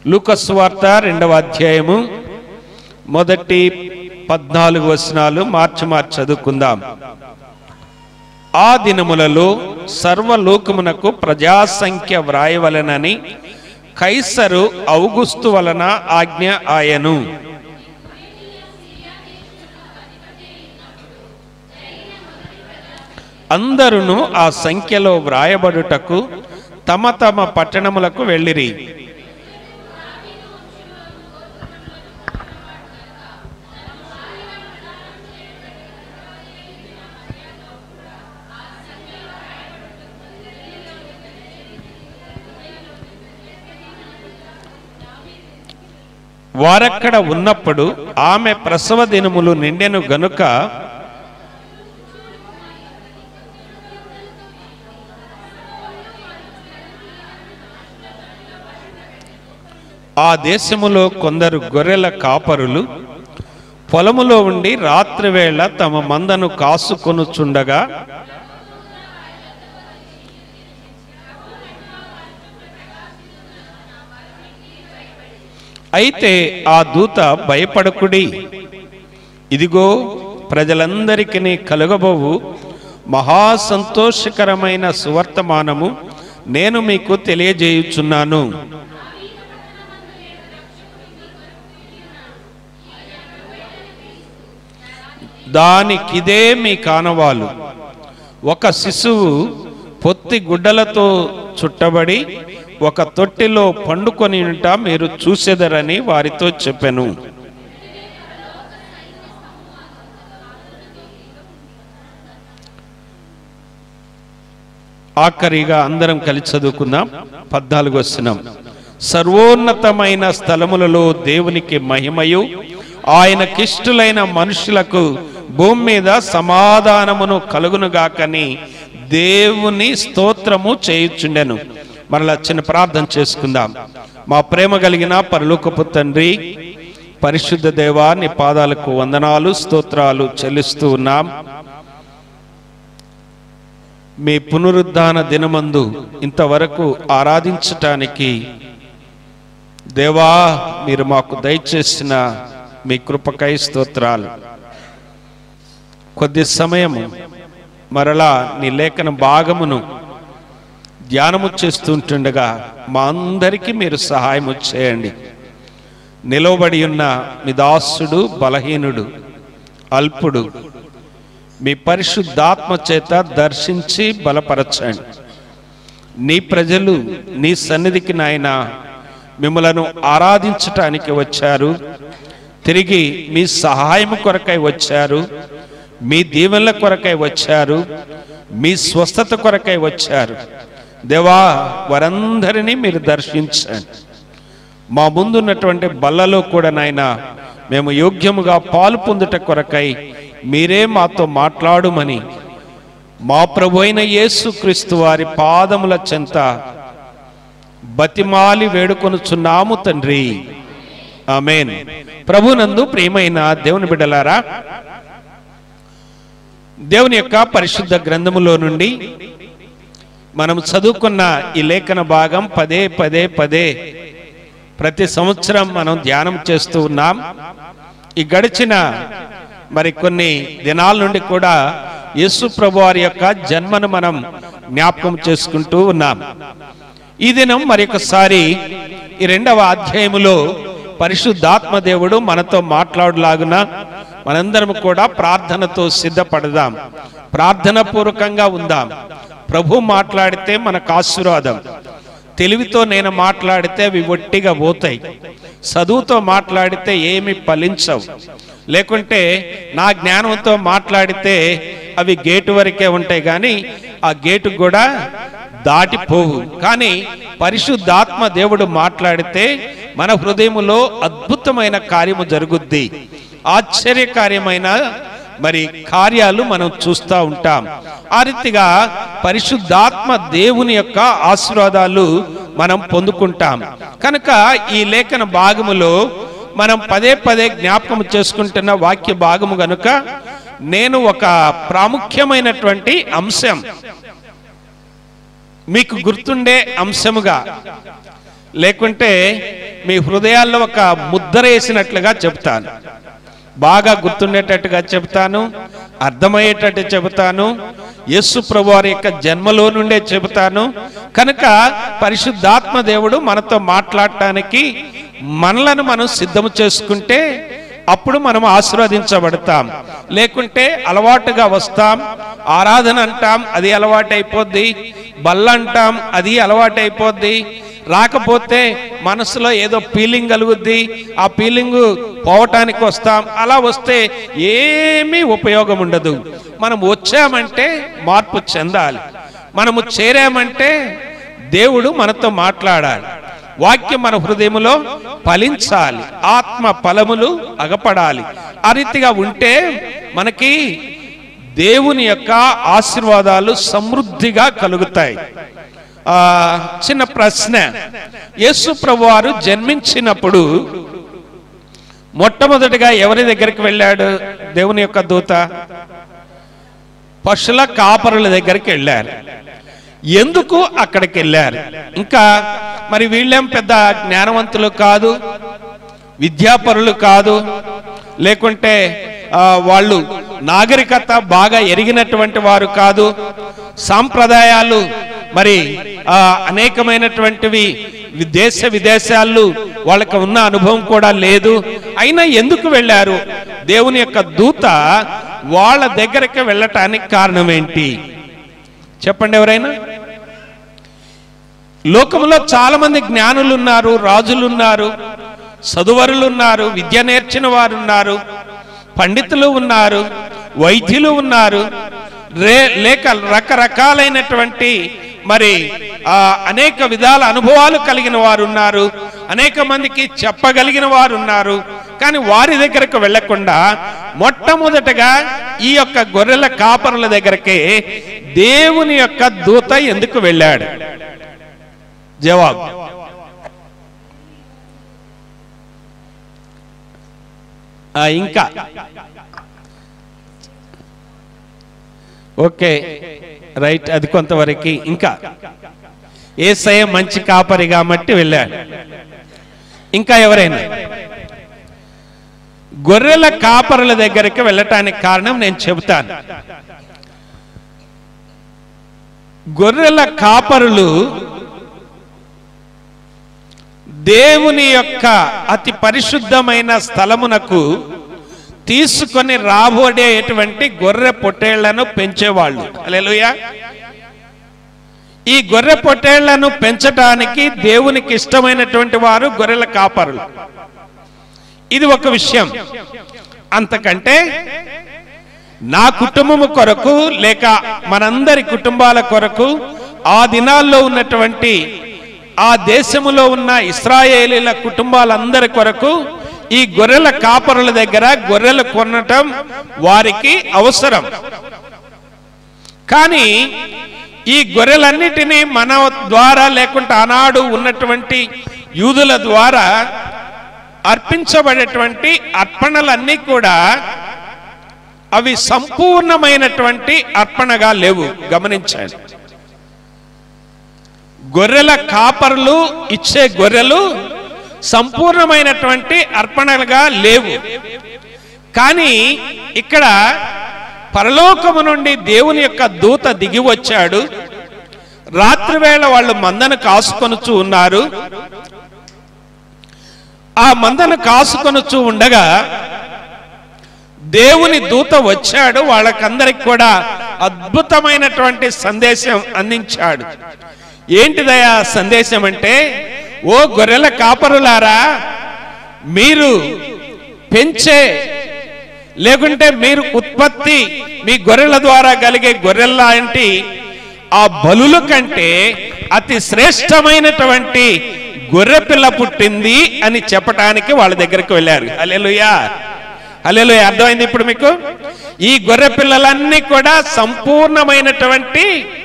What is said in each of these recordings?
లూకస్ వార్త రెండవ అధ్యాయము మొదటి పద్నాలుగు వచనాలు మార్చి మార్చి చదువుకుందాం ఆ దినములలో సర్వలోకమునకు ప్రజాసంఖ్య వ్రాయవలనని కైసరు ఔగుస్తు వలన ఆజ్ఞ ఆయను అందరును ఆ సంఖ్యలో వ్రాయబడుటకు తమ తమ పట్టణములకు వెళ్ళిరి వారక్కడ ఉన్నప్పుడు ఆమె ప్రసవ దినములు నిండెను గనుక ఆ దేశములో కొందరు గొర్రెల కాపరులు పొలములో ఉండి రాత్రివేళ తమ మందను కాసుకొనుచుండగా అయితే ఆ దూత భయపడకుడి ఇదిగో ప్రజలందరికీ కలుగబోవు మహా సంతోషకరమైన సువర్తమానము నేను మీకు తెలియజేయుచున్నాను దానికిదే మీ కానవాలు ఒక శిశువు పొత్తి గుడ్డలతో చుట్టబడి ఒక తొట్టిలో పండుకొని ఉంట మీరు చూసెదరని వారితో చెప్పెను ఆఖరిగా అందరం కలిసి చదువుకుందాం పద్నాలుగు వస్తున్నాం సర్వోన్నతమైన స్థలములలో దేవునికి మహిమయు ఆయనకిష్టులైన మనుషులకు భూమి మీద సమాధానమును కలుగునుగాకని దేవుని స్తోత్రము చేయుచుండెను మరలా చిన్న ప్రార్థన చేసుకుందాం మా ప్రేమ కలిగిన పరలోకపు తండ్రి పరిశుద్ధ దేవా నీ పాదాలకు వందనాలు స్తోత్రాలు చెల్లిస్తూ ఉన్నాం మీ పునరుద్ధాన దినమందు ఇంతవరకు ఆరాధించటానికి దేవా మీరు మాకు దయచేసిన మీ కృపకై స్తోత్రాలు కొద్ది సమయము మరలా నీ లేఖన భాగమును ధ్యానము చేస్తుంటుండగా మా అందరికీ మీరు సహాయము చేయండి నిలవబడి ఉన్న మీ దాసుడు బలహీనుడు అల్పుడు మీ పరిశుద్ధాత్మ చేత దర్శించి బలపరచండి నీ ప్రజలు నీ సన్నిధికి నాయన మిమ్మలను ఆరాధించటానికి వచ్చారు తిరిగి మీ సహాయం కొరకై వచ్చారు మీ దీవెనల కొరకై వచ్చారు మీ స్వస్థత కొరకై వచ్చారు దేవా వారందరినీ మీరు దర్శించండి మా ముందున్నటువంటి బల్లలో కూడా నాయన మేము యోగ్యముగా పాలు పొందుట కొరకై మీరే మాతో మాట్లాడుమని మా ప్రభు అయిన యేసుక్రీస్తు వారి పాదముల చెంత బతిమాలి వేడుకొనుచున్నాము తండ్రి ఆమెన్ ప్రభునందు ప్రియమైన దేవుని బిడ్డలారా దేవుని యొక్క పరిశుద్ధ గ్రంథములో నుండి మనం చదువుకున్న ఈ లేఖన భాగం పదే పదే పదే ప్రతి సంవత్సరం మనం ధ్యానం చేస్తూ ఉన్నాం ఈ గడిచిన మరి కొన్ని దినాల నుండి కూడా యేసు ప్రభు వారి యొక్క జన్మను మనం జ్ఞాపకం చేసుకుంటూ ఉన్నాం ఈ దినం మరొకసారి ఈ రెండవ అధ్యాయములో పరిశుద్ధాత్మ దేవుడు మనతో మాట్లాడులాగున మనందరం కూడా ప్రార్థనతో సిద్ధపడదాం ప్రార్థన పూర్వకంగా ఉందాం ప్రభు మాట్లాడితే మనకు ఆశీర్వాదం తెలివితో నేను మాట్లాడితే అవి ఒట్టిగా పోతాయి చదువుతో మాట్లాడితే ఏమి ఫలించవు లేకుంటే నా జ్ఞానంతో మాట్లాడితే అవి గేటు వరకే ఉంటాయి కానీ ఆ గేటు కూడా దాటిపోవు కానీ పరిశుద్ధాత్మ దేవుడు మాట్లాడితే మన హృదయములో అద్భుతమైన కార్యము జరుగుద్ది ఆశ్చర్యకార్యమైన మరి కార్యాలు మనం చూస్తూ ఉంటాం ఆ రీతిగా పరిశుద్ధాత్మ దేవుని యొక్క ఆశీర్వాదాలు మనం పొందుకుంటాం కనుక ఈ లేఖన భాగములో మనం పదే పదే జ్ఞాపకం చేసుకుంటున్న వాక్య భాగము గనుక నేను ఒక ప్రాముఖ్యమైనటువంటి అంశం మీకు గుర్తుండే అంశముగా లేకుంటే మీ హృదయాల్లో ఒక ముద్ర వేసినట్లుగా చెప్తాను బాగా గుర్తుండేటట్టుగా చెబుతాను అర్థమయ్యేటట్టు చెబుతాను యేసు ప్రభు వారి యొక్క జన్మలో నుండే చెబుతాను కనుక పరిశుద్ధాత్మ దేవుడు మనతో మాట్లాడటానికి మనలను మనం సిద్ధము చేసుకుంటే అప్పుడు మనం ఆశీర్వదించబడతాం లేకుంటే అలవాటుగా వస్తాం ఆరాధన అంటాం అది అలవాటైపోద్ది బల్ల అంటాం అది అలవాటైపోద్ది రాకపోతే మనసులో ఏదో ఫీలింగ్ కలుగుద్ది ఆ ఫీలింగ్ పోవటానికి వస్తాం అలా వస్తే ఏమీ ఉపయోగం ఉండదు మనం వచ్చామంటే మార్పు చెందాలి మనము చేరామంటే దేవుడు మనతో మాట్లాడాలి వాక్యం మన హృదయములో ఫలించాలి ఆత్మ ఫలములు అగపడాలి ఆ రీతిగా ఉంటే మనకి దేవుని యొక్క ఆశీర్వాదాలు సమృద్ధిగా కలుగుతాయి ఆ చిన్న ప్రశ్న యేసు ప్రభు వారు జన్మించినప్పుడు మొట్టమొదటిగా ఎవరి దగ్గరికి వెళ్ళాడు దేవుని యొక్క దూత పశుల కాపరుల దగ్గరికి వెళ్ళారు ఎందుకు అక్కడికి వెళ్ళారు ఇంకా మరి వీళ్ళేం పెద్ద జ్ఞానవంతులు కాదు విద్యాపరులు కాదు లేకుంటే ఆ, వాళ్ళు నాగరికత బాగా ఎరిగినటువంటి వారు కాదు సాంప్రదాయాలు మరి ఆ, అనేకమైనటువంటివి వి- దేశ విదేశాలు వాళ్ళకి ఉన్న అనుభవం కూడా లేదు అయినా ఎందుకు వెళ్ళారు దేవుని యొక్క దూత వాళ్ళ దగ్గరికి వెళ్ళటానికి కారణం ఏంటి చెప్పండి ఎవరైనా లోకంలో చాలా మంది జ్ఞానులు ఉన్నారు రాజులు ఉన్నారు చదువరులు ఉన్నారు విద్య నేర్చిన వారు ఉన్నారు పండితులు ఉన్నారు వైద్యులు ఉన్నారు రే లేక రకరకాలైనటువంటి మరి ఆ, అనేక విధాల అనుభవాలు కలిగిన వారు ఉన్నారు అనేక మందికి చెప్పగలిగిన వారు ఉన్నారు కానీ వారి దగ్గరకు వెళ్లకుండా మొట్టమొదటగా ఈ యొక్క గొర్రెల కాపరుల దగ్గరకే దేవుని యొక్క దూత ఎందుకు వెళ్ళాడు జవాబు ఆ, ఇంకా ఓకే రైట్ అది కొంతవరకు ఇంకా ఏసయ మంచి కాపరి కాబట్టి వెళ్ళాడు ఇంకా ఎవరైనా గొర్రెల కాపరుల దగ్గరికి వెళ్ళటానికి కారణం నేను చెబుతాను గొర్రెల కాపరులు దేవుని యొక్క అతి పరిశుద్ధమైన స్థలమునకు తీసుకొని రాబోడేటువంటి గొర్రె పొట్టేళ్లను పెంచేవాళ్ళు హల్లెలూయా ఈ గొర్రె పొట్టేళ్లను పెంచటానికి దేవునికి ఇష్టమైనటువంటి వారు గొర్రెల కాపరులు ఇది ఒక విషయం అంతకంటే నా కుటుంబము కొరకు లేక మనందరి కుటుంబాల కొరకు ఆ దినాల్లో ఉన్నటువంటి ఆ దేశములో ఉన్న ఇస్రాయేలీల కుటుంబాలందరి కొరకు ఈ గొర్రెల కాపరుల దగ్గర గొర్రెలు కొనటం వారికి అవసరం కానీ ఈ గొర్రెలన్నిటినీ మన ద్వారా లేకుంటే ఆనాడు ఉన్నటువంటి యూదుల ద్వారా అర్పించబడేటువంటి అర్పణలన్నీ కూడా అవి సంపూర్ణమైనటువంటి అర్పణగా లేవు గమనించండి గొర్రెల కాపరులు ఇచ్చే గొర్రెలు సంపూర్ణమైనటువంటి అర్పణలుగా లేవు కానీ ఇక్కడ పరలోకము నుండి దేవుని యొక్క దూత దిగి వచ్చాడు రాత్రివేళ వాళ్ళు మందను కాసుకొనుచు ఉన్నారు ఆ మందను కాసుకొనుచు ఉండగా దేవుని దూత వచ్చాడు వాళ్ళకందరికి కూడా అద్భుతమైనటువంటి సందేశం అందించాడు ఏంటిదయా సందేశం అంటే ఓ గొర్రెల కాపరులారా మీరు పెంచే లేకుంటే మీరు ఉత్పత్తి మీ గొర్రెల ద్వారా కలిగే గొర్రెల లాంటి ఆ బలుల కంటే అతి శ్రేష్టమైనటువంటి గొర్రె పిల్ల పుట్టింది అని చెప్పటానికి వాళ్ళ దగ్గరికి వెళ్ళారు అలెలుయా అలెలుయా అర్థమైంది ఇప్పుడు మీకు ఈ గొర్రె పిల్లలన్నీ కూడా సంపూర్ణమైనటువంటి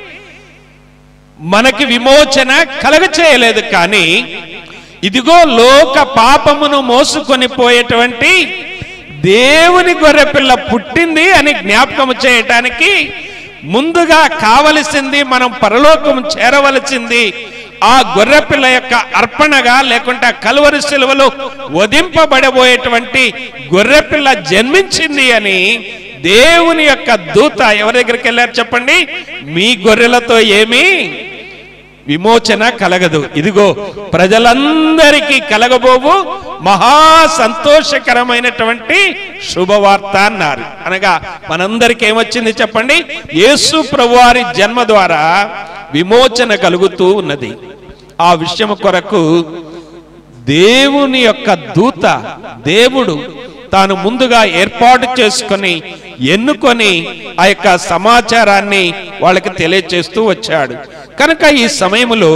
మనకి విమోచన కలగ చేయలేదు కానీ ఇదిగో లోక పాపమును మోసుకొని పోయేటువంటి దేవుని గొర్రెపిల్ల పుట్టింది అని జ్ఞాపకం చేయటానికి ముందుగా కావలసింది మనం పరలోకం చేరవలసింది ఆ గొర్రెపిల్ల యొక్క అర్పణగా లేకుంటే ఆ కలువరి శిలువలో వధింపబడబోయేటువంటి గొర్రెపిల్ల జన్మించింది అని దేవుని యొక్క దూత ఎవరి దగ్గరికి వెళ్ళారు చెప్పండి మీ గొర్రెలతో ఏమీ విమోచన కలగదు ఇదిగో ప్రజలందరికీ కలగబోవు మహా సంతోషకరమైనటువంటి శుభవార్త అన్నారు అనగా మనందరికీ ఏమొచ్చింది చెప్పండి యేసు ప్రభువారి జన్మ ద్వారా విమోచన కలుగుతూ ఉన్నది ఆ విషయం కొరకు దేవుని యొక్క దూత దేవుడు తాను ముందుగా ఏర్పాటు చేసుకొని ఎన్నుకొని ఆ యొక్క సమాచారాన్ని వాళ్ళకి తెలియచేస్తూ వచ్చాడు కనుక ఈ సమయంలో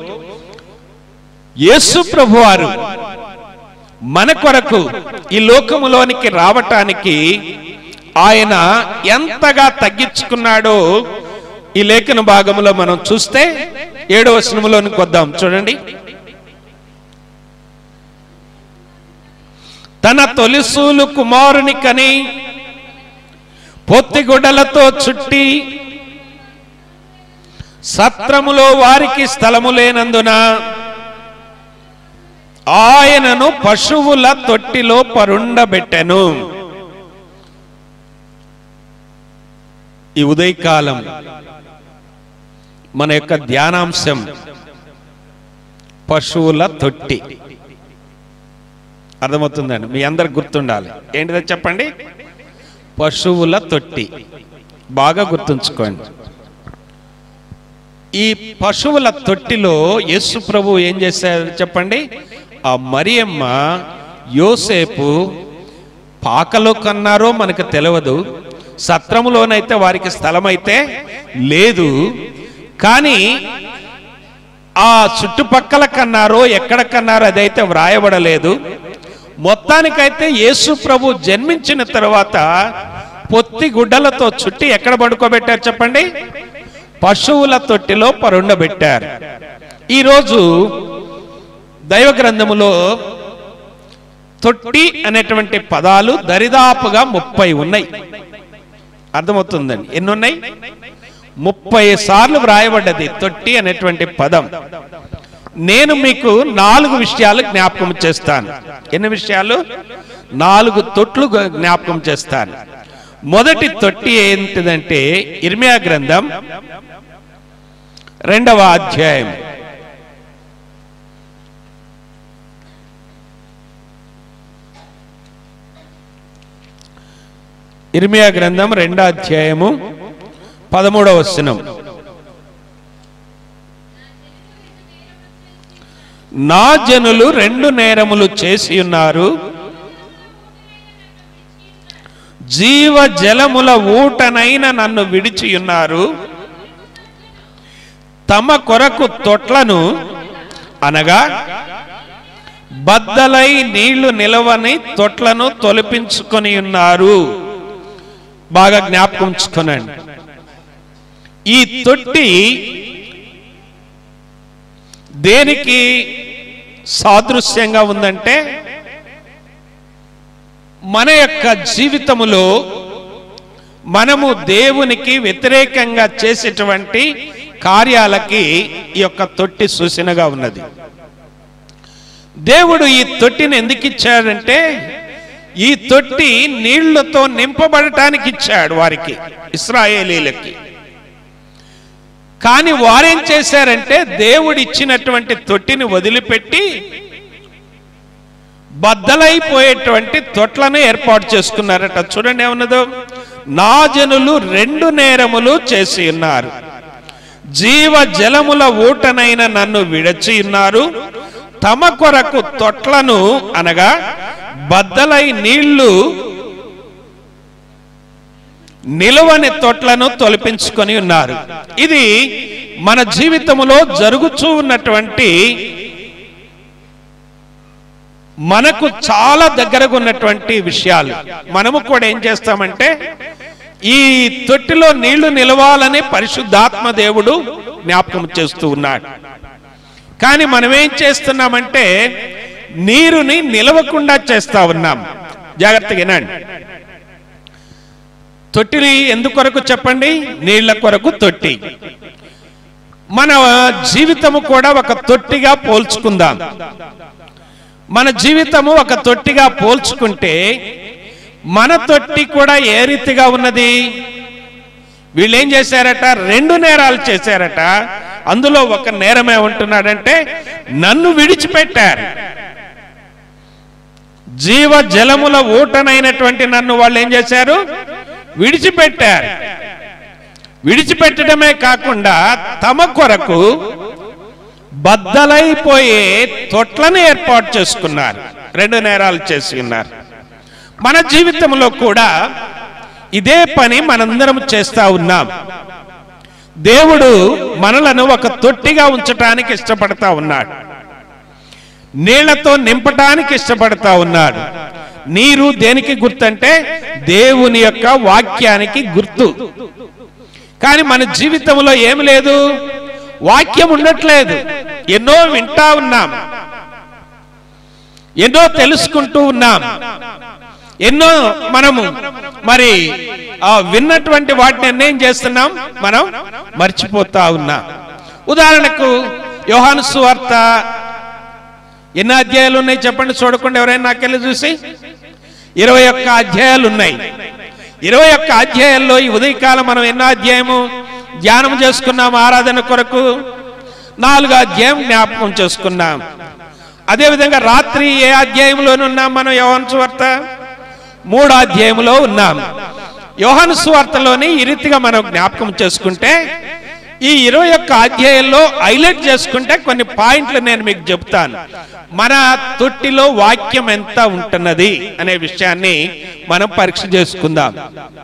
యేసు ప్రభువారు మన కొరకు ఈ లోకములోనికి రావటానికి ఆయన ఎంతగా తగ్గించుకున్నాడో ఈ లేఖన భాగంలో మనం చూస్తే ఏడవ వచనములోనికి వద్దాం చూడండి తన తొలిసూలు కుమారుని కని పొత్తిగుడ్డలతో చుట్టి సత్రములో వారికి స్థలము లేనందున ఆయనను పశువుల తొట్టిలో పరుండబెట్టెను ఈ ఉదయకాలం మన యొక్క ధ్యానాంశం పశువుల తొట్టి అర్థమవుతుందండి మీ అందరికి గుర్తుండాలి ఏంటిదో చెప్పండి పశువుల తొట్టి బాగా గుర్తుంచుకోండి ఈ పశువుల తొట్టిలో యేసు ప్రభు ఏం చేశారు చెప్పండి ఆ మరియమ్మ యోసేపు పాకలో కన్నారో మనకు తెలియదు సత్రములోనైతే వారికి స్థలం అయితే లేదు కానీ ఆ చుట్టుపక్కల కన్నారో ఎక్కడ కన్నారో అదైతే వ్రాయబడలేదు మొత్తానికైతే యేసు ప్రభు జన్మించిన తర్వాత పొత్తి గుడ్డలతో చుట్టి ఎక్కడ పడుకోబెట్టారు చెప్పండి పశువుల తొట్టిలో పరుండబెట్టారు ఈరోజు దైవ గ్రంథములో తొట్టి అనేటువంటి పదాలు దరిదాపుగా ముప్పై ఉన్నాయి అర్థమవుతుందండి ఎన్ని ఉన్నాయి ముప్పై సార్లు వ్రాయబడ్డది తొట్టి అనేటువంటి పదం నేను మీకు నాలుగు విషయాలు జ్ఞాపకం చేస్తాను ఎన్ని విషయాలు నాలుగు తొట్లు గు- జ్ఞాపకం చేస్తాను మొదటి తొట్టి ఏంటిదంటే ఇర్మియా గ్రంథం రెండవ అధ్యాయం ఇర్మియా గ్రంథం రెండో అధ్యాయము పదమూడవ వచనం నా జనులు రెండు నేరములు చేసి ఉన్నారు జీవ జలముల ఊటనైన నన్ను విడిచి ఉన్నారు తమ కొరకు తొట్లను అనగా బద్దలై నీళ్లు నిలవని తొట్లను తొలిపించుకొని ఉన్నారు బాగా జ్ఞాపకం ఉంచుకోనండి ఈ తొట్టి దేనికి సాదృశ్యంగా ఉందంటే మన యొక్క జీవితములో మనము దేవునికి వ్యతిరేకంగా చేసేటువంటి కార్యాలకి ఈ యొక్క తొట్టి సూచనగా ఉన్నది దేవుడు ఈ తొట్టిని ఎందుకు ఇచ్చాడంటే ఈ తొట్టి నీళ్లతో నింపబడటానికి ఇచ్చాడు వారికి ఇస్రాయేలీలకి కానీ వారేం చేశారంటే దేవుడు ఇచ్చినటువంటి తొట్టిని వదిలిపెట్టి బద్దలైపోయేటువంటి తొట్లను ఏర్పాటు చేసుకున్నారట చూడండి ఏమన్నదో నా జనులు రెండు నేరములు చేసి ఉన్నారు జీవ జలముల ఊటనైన నన్ను విడచి ఉన్నారు తమ కొరకు తొట్లను అనగా బద్దలై నీళ్లు నిలువని తొట్లను తొలిపించుకొని ఉన్నారు ఇది మన జీవితంలో జరుగుతూ ఉన్నటువంటి మనకు చాలా దగ్గరగా ఉన్నటువంటి విషయాలు మనము కూడా ఏం చేస్తామంటే ఈ తొట్టిలో నీళ్లు నిలవాలని పరిశుద్ధాత్మ దేవుడు జ్ఞాపకం చేస్తూ ఉన్నాడు కానీ మనం ఏం చేస్తున్నామంటే నీరుని నిలవకుండా చేస్తా ఉన్నాం జాగ్రత్తగా వినండి తొట్టిని ఎందుకొరకు చెప్పండి నీళ్ల కొరకు తొట్టి మన జీవితము కూడా ఒక తొట్టిగా పోల్చుకుందాం మన జీవితము ఒక తొట్టిగా పోల్చుకుంటే మన తొట్టి కూడా ఏ రీతిగా ఉన్నది వీళ్ళు ఏం చేశారట రెండు నేరాలు చేశారట అందులో ఒక నేరమే ఉంటున్నాడంటే నన్ను విడిచిపెట్టారు జీవ జలముల ఊటనైనటువంటి నన్ను వాళ్ళు ఏం చేశారు విడిచిపెట్టారు విడిచిపెట్టడమే కాకుండా తమ కొరకు బద్దలైపోయే తొట్లను ఏర్పాటు చేసుకున్నారు రెండు నేరాలు చేసి ఉన్నారు మన జీవితంలో కూడా ఇదే పని మనందరం చేస్తా ఉన్నాం దేవుడు మనలను ఒక తొట్టిగా ఉంచటానికి ఇష్టపడతా ఉన్నాడు నీళ్లతో నింపటానికి ఇష్టపడతా ఉన్నాడు నీరు దేనికి గుర్తంటే దేవుని యొక్క వాక్యానికి గుర్తు కానీ మన జీవితంలో ఏం లేదు వాక్యం ఉండట్లేదు ఎన్నో వింటా ఉన్నాం ఎన్నో తెలుసుకుంటూ ఉన్నాం ఎన్నో మనము మరి ఆ విన్నటువంటి వాటిని అన్నేం చేస్తున్నాం మనం మర్చిపోతా ఉన్నాం ఉదాహరణకు యోహాను సువార్త ఎన్ని అధ్యాయాలు ఉన్నాయి చెప్పండి చూడకుండా ఎవరైనా నాకెళ్ళి చూసి ఇరవై ఒక్క అధ్యాయాలు ఉన్నాయి ఇరవై ఒక్క అధ్యాయాల్లో ఈ ఉదయకాలం మనం ఎన్నో అధ్యాయము ధ్యానం చేసుకున్నాం ఆరాధన కొరకు నాలుగు అధ్యాయం జ్ఞాపకం చేసుకున్నాం అదేవిధంగా రాత్రి ఏ అధ్యాయంలోనే ఉన్నాం మనం యోహాను సువార్త మూడో అధ్యాయంలో ఉన్నాం యోహాను సువార్తలోని ఈ రీతిగా మనం జ్ఞాపకం చేసుకుంటే ఈ ఇరవై ఒక్క అధ్యాయంలో హైలైట్ చేసుకుంటే కొన్ని పాయింట్లు నేను మీకు చెప్తాను మన తొట్టిలో వాక్యం ఎంత ఉంటున్నది అనే విషయాన్ని మనం పరీక్ష చేసుకుందాం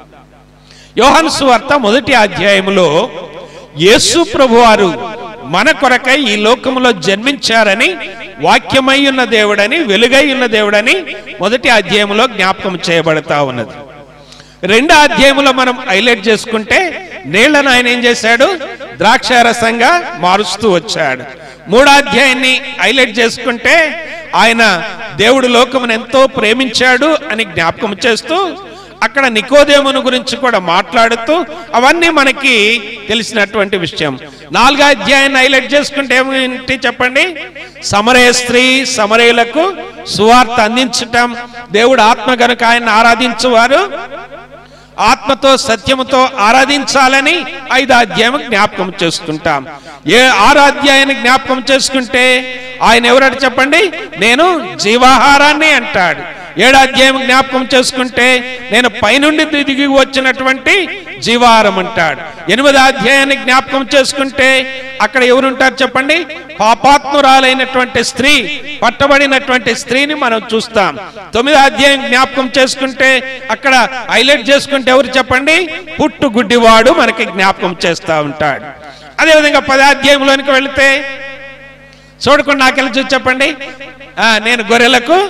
యోహాను సువార్త మొదటి అధ్యాయంలో యేసు ప్రభువారు మన కొరకై ఈ లోకంలో జన్మించారని వాక్యమై ఉన్న దేవుడని వెలుగై ఉన్న దేవుడని మొదటి అధ్యాయంలో జ్ఞాపకం చేయబడతా ఉన్నది రెండో అధ్యాయంలో మనం హైలైట్ చేసుకుంటే నీళ్లను ఆయన ఏం చేశాడు ద్రాక్షారసంగా మారుస్తూ వచ్చాడు మూడో అధ్యాయాన్ని హైలైట్ చేసుకుంటే ఆయన దేవుడు లోకమును ఎంతో ప్రేమించాడు అని జ్ఞాపకం చేస్తూ అక్కడ నికోదేమును గురించి కూడా మాట్లాడుతూ అవన్నీ మనకి తెలిసినటువంటి విషయం నాలుగో అధ్యాయాన్ని హైలైట్ చేసుకుంటే ఏమిటి చెప్పండి సమరయ స్త్రీ సమరయులకు సువార్త అందించటం దేవుడు ఆత్మ గనుక ఆయన ఆరాధించువారు ఆత్మతో సత్యముతో ఆరాధించాలని ఐదు అధ్యాయం జ్ఞాపకం చేసుకుంటాం ఏ ఆరు అధ్యాయాన్ని జ్ఞాపకం చేసుకుంటే ఆయన ఎవరట చెప్పండి నేను జీవాహారాన్ని అంటాడు ఏడు అధ్యాయం జ్ఞాపకం చేసుకుంటే నేను పైనుండి దిగి వచ్చినటువంటి జీవాహారం అంటాడు ఎనిమిది అధ్యాయాన్ని జ్ఞాపకం చేసుకుంటే అక్కడ ఎవరుంటారు చెప్పండి పాపాత్మురాలైనటువంటి స్త్రీ పట్టబడినటువంటి స్త్రీని మనం చూస్తాం తొమ్మిది అధ్యాయం జ్ఞాపకం చేసుకుంటే అక్కడ హైలైట్ చేసుకుంటే ఎవరు చెప్పండి పుట్టు గుడ్డివాడు మనకి జ్ఞాపకం చేస్తా ఉంటాడు అదేవిధంగా పది అధ్యాయంలోనికి వెళితే చూడకుండా నాకెళ్ళి చూసి చెప్పండి ఆ, నేను గొర్రెలకు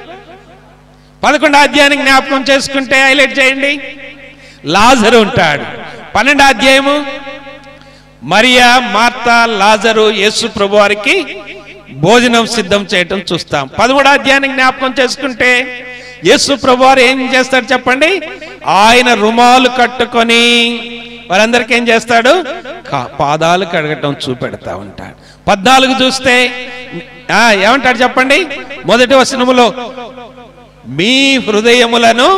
పదకొండు అధ్యాయాన్ని జ్ఞాపకం చేసుకుంటే హైలైట్ చేయండి లాజరు ఉంటాడు పన్నెండు అధ్యాయము మరియా మార్తా లాజరు యేసు ప్రభు వారికి భోజనం సిద్ధం చేయటం చూస్తాం పదమూడు అధ్యాయాన్ని జ్ఞాపకం చేసుకుంటే యేసు ప్రభు వారు ఏం చేస్తాడు చెప్పండి ఆయన రుమాలు కట్టుకొని వారందరికీ ఏం చేస్తాడు కా- పాదాలు కడగటం చూపెడతా ఉంటాడు పద్నాలుగు చూస్తే ఆ, ఏమంటాడు చెప్పండి మొదటి వచనములో మీ హృదయములను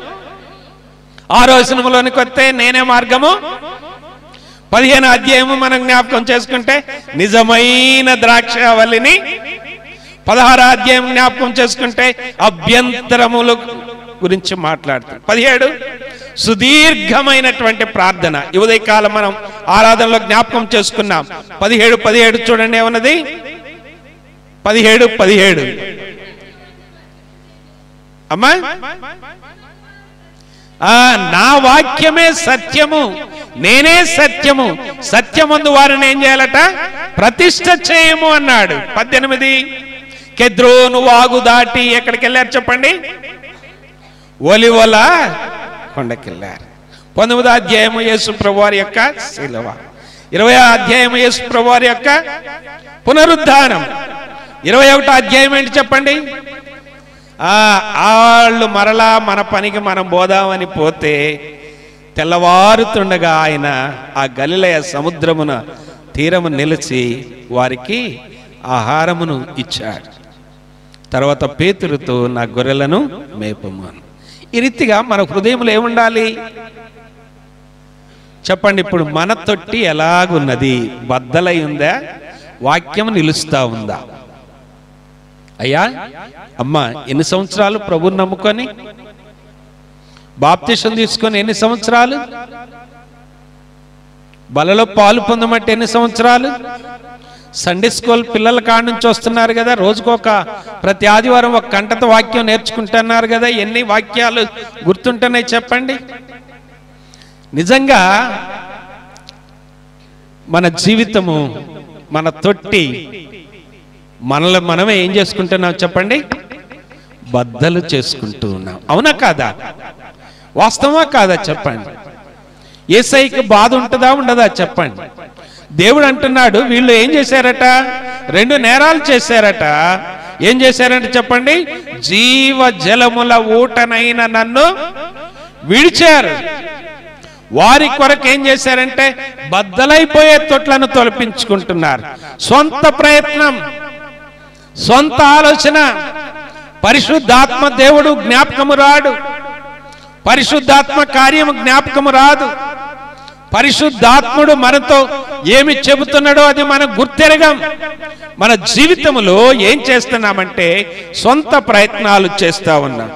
ఆరో వచనములోనికి వస్తే నేనే మార్గము పదిహేను అధ్యాయము మనం జ్ఞాపకం చేసుకుంటే నిజమైన ద్రాక్షవల్లిని పదహారు అధ్యాయం జ్ఞాపకం చేసుకుంటే అభ్యంతరములు గురించి మాట్లాడుతాం పదిహేడు సుదీర్ఘమైనటువంటి ప్రార్థన ఈ ఉదయకాలం మనం ఆరాధనలో జ్ఞాపకం చేసుకున్నాం పదిహేడు పదిహేడు చూడండి ఏమన్నది పదిహేడు పదిహేడు అమ్మా ఆ నా వాక్యమే సత్యము నేనే సత్యము సత్యమందు వారిని ఏం చేయాలట ప్రతిష్ట చేయము అన్నాడు పద్దెనిమిది కెద్రోను వాగు దాటి ఎక్కడికి వెళ్ళారు చెప్పండి ఒలివల కొండకెళ్ళారు పంతొమ్మిదో అధ్యాయము యేసు ప్రభువారి యొక్క శిలవ ఇరవై అధ్యాయము యేసు ప్రభువారి యొక్క పునరుద్ధానం ఇరవై ఒకటో అధ్యాయం ఏంటి చెప్పండి ఆ వాళ్ళు మరలా మన పనికి మనం పోదామని పోతే తెల్లవారుతుండగా ఆయన ఆ గలిలయ సముద్రమున తీరము నిలిచి వారికి ఆహారమును ఇచ్చాడు తర్వాత పేతురుతో నా గొర్రెలను మేపము అని ఈ రీతిగా మన హృదయంలో ఏముండాలి చెప్పండి ఇప్పుడు మన తొట్టి ఎలాగున్నది బద్దలై ఉందా వాక్యం నిలుస్తా ఉందా అయ్యా అమ్మా ఎన్ని సంవత్సరాలు ప్రభుని నమ్ముకొని బాప్తిషన్ తీసుకొని ఎన్ని సంవత్సరాలు బలలో పాలు పొందమంటే ఎన్ని సంవత్సరాలు సండే స్కూల్ పిల్లల కాడ నుంచి వస్తున్నారు కదా రోజుకొక ప్రతి ఆదివారం ఒక గంటతో వాక్యం నేర్చుకుంటున్నారు కదా ఎన్ని వాక్యాలు గుర్తుంటున్నాయి చెప్పండి నిజంగా మన జీవితము మన తొట్టి మనలో మనమే ఏం చేసుకుంటున్నాం చెప్పండి బద్దలు చేసుకుంటూ ఉన్నాం అవునా కాదా వాస్తవమా కాదా చెప్పండి ఏసైకి బాధ ఉంటుందా ఉండదా చెప్పండి దేవుడు అంటున్నాడు వీళ్ళు ఏం చేశారట రెండు నేరాలు చేశారట ఏం చేశారంటే చెప్పండి జీవ జలముల ఊటనైన నన్ను విడిచారు వారి కొరకు ఏం చేశారంటే బద్దలైపోయే తొట్లను తొలపించుకుంటున్నారు సొంత ప్రయత్నం సొంత ఆలోచన పరిశుద్ధాత్మ దేవుడు జ్ఞాపకము రాడు పరిశుద్ధాత్మ కార్యము జ్ఞాపకము రాదు పరిశుద్ధాత్ముడు మనతో ఏమి చెబుతున్నాడో అది మనం గుర్తెరగం మన జీవితంలో ఏం చేస్తున్నామంటే సొంత ప్రయత్నాలు చేస్తా ఉన్నాం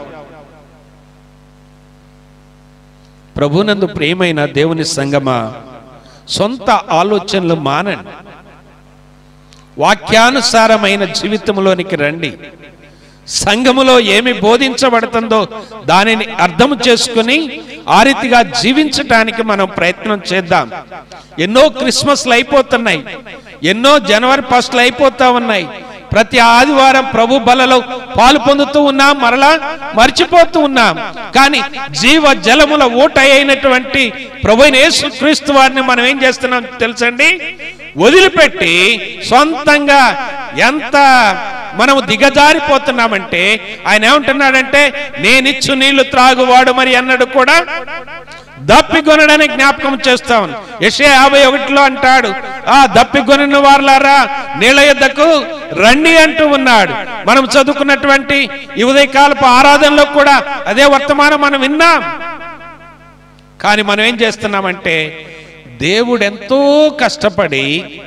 ప్రభునందు ప్రియమైన దేవుని సంగమా సొంత ఆలోచనలు మానండి వాక్యానుసారమైన జీవితంలోనికి రండి సంఘములో ఏమి బోధించబడుతుందో దానిని అర్థం చేసుకుని ఆ రీతిగా జీవించటానికి మనం ప్రయత్నం చేద్దాం ఎన్నో క్రిస్మస్లు అయిపోతున్నాయి ఎన్నో జనవరి ఫస్ట్లు అయిపోతా ఉన్నాయి ప్రతి ఆదివారం ప్రభు బలలో పాలు పొందుతూ ఉన్నాం మరలా మర్చిపోతూ ఉన్నాం కానీ జీవ జలముల ఊట అయినటువంటి ప్రభు యేసు క్రీస్తు వారిని మనం ఏం చేస్తున్నాం తెలుసండి వదిలిపెట్టి సొంతంగా ఎంత మనము దిగజారిపోతున్నామంటే ఆయన ఏమంటున్నాడంటే నేనిచ్చు నీళ్లు త్రాగువాడు మరి అన్నాడు కూడా దప్పికొనడని జ్ఞాపకం చేస్తాం యశే యాభై ఒకటిలో అంటాడు ఆ దప్పికొనిన వారులారా నీళ్ళ యుద్ధకు రండి అంటూ ఉన్నాడు మనం చదువుకున్నటువంటి ఈ ఉదయకాలపు ఆరాధనలో కూడా అదే వర్తమానం మనం విన్నాం కానీ మనం ఏం చేస్తున్నామంటే దేవుడు ఎంతో కష్టపడి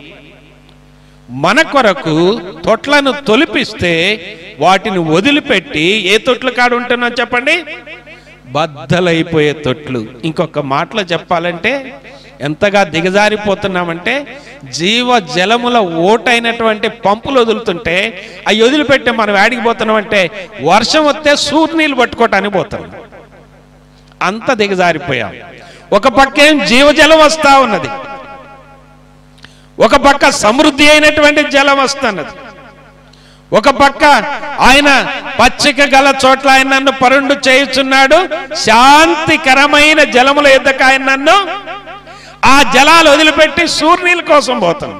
మన కొరకు తొట్లను తొలిపిస్తే వాటిని వదిలిపెట్టి ఏ తొట్లు కాడు ఉంటున్నాం చెప్పండి బద్దలైపోయే తొట్లు ఇంకొక మాటలో చెప్పాలంటే ఎంతగా దిగజారిపోతున్నామంటే జీవ జలముల ఓటైనటువంటి పంపులు వదులుతుంటే అవి వదిలిపెట్టి మనం వేడికి పోతున్నామంటే వర్షం వస్తే సూర్యునీళ్ళు పట్టుకోవటానికి పోతున్నాం అంత దిగజారిపోయాం ఒక పక్కేం జీవజలం వస్తా ఉన్నది ఒక పక్క సమృద్ధి అయినటువంటి జలం వస్తున్నది ఒక పక్క ఆయన పచ్చిక గల చోట్ల ఆయన నన్ను పరుండు చేయుచున్నాడు శాంతికరమైన జలముల ఎద్దకు ఆయన నన్ను ఆ జలాలు వదిలిపెట్టి సూర్యుల కోసం పోతున్నాం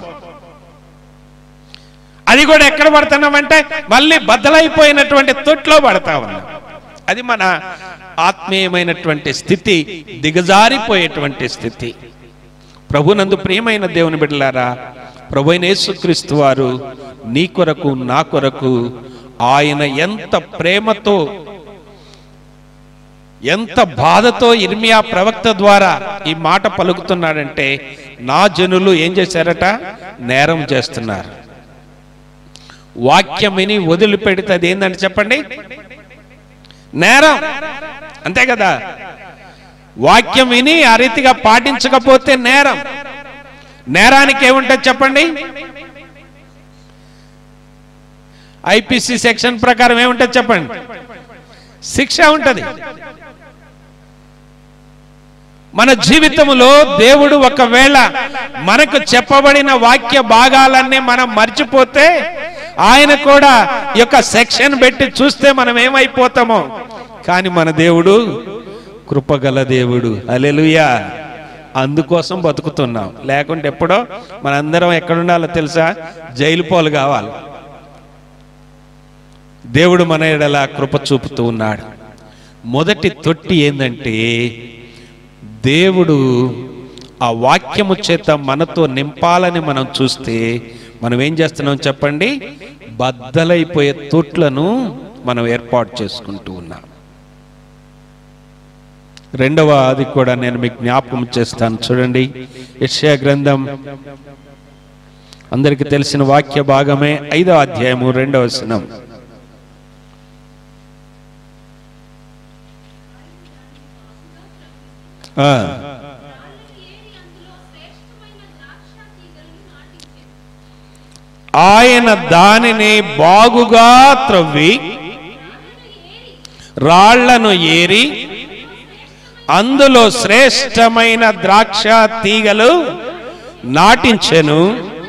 అది కూడా ఎక్కడ పడుతున్నామంటే మళ్ళీ బద్దలైపోయినటువంటి తొట్లో పడతా ఉన్నాం అది మన ఆత్మీయమైనటువంటి స్థితి దిగజారిపోయేటువంటి స్థితి ప్రభునందు ప్రియమైన దేవుని బిడ్డలారా ప్రభు అయిన యేసుక్రీస్తు వారు నీ కొరకు నా కొరకు ఆయన ఎంత ప్రేమతో ఎంత బాధతో ఇర్మియా ప్రవక్త ద్వారా ఈ మాట పలుకుతున్నాడంటే నా జనులు ఏం చేశారట నేరం చేస్తున్నారు వాక్యం విని వదిలిపెడితే అది ఏందంటే చెప్పండి నేరం అంతే కదా వాక్యం విని ఆ రీతిగా పాటించకపోతే నేరం నేరానికి ఏముంటుంది చెప్పండి ఐపీసీ సెక్షన్ ప్రకారం ఏముంటుంది చెప్పండి శిక్ష ఉంటుంది మన జీవితంలో దేవుడు ఒకవేళ మనకు చెప్పబడిన వాక్య భాగాలన్నీ మనం మర్చిపోతే ఆయన కూడా ఈ యొక్క సెక్షన్ పెట్టి చూస్తే మనం ఏమైపోతామో కానీ మన దేవుడు కృపగల దేవుడు అలెలుయా అందుకోసం బతుకుతున్నాం లేకుంటే ఎప్పుడో మనందరం ఎక్కడుండాలో తెలుసా జైలు పోలు కావాలి దేవుడు మన ఎడల కృప చూపుతూ ఉన్నాడు మొదటి తొట్టి ఏంటంటే దేవుడు ఆ వాక్యము చేత మనతో నింపాలని మనం చూస్తే మనం ఏం చేస్తున్నాం చెప్పండి బద్దలైపోయే తొట్లను మనం ఏర్పాటు చేసుకుంటూ ఉన్నాం రెండవ అది కూడా నేను మీకు జ్ఞాపకం చేస్తాను చూడండి యెషయా గ్రంథం అందరికీ తెలిసిన వాక్య భాగమే ఐదో అధ్యాయము రెండవ వచనం ఆ, ఆయన దానిని బాగుగా త్రవ్వి రాళ్లను ఏరి అందులో శ్రేష్టమైన ద్రాక్ష తీగలు నాటించెను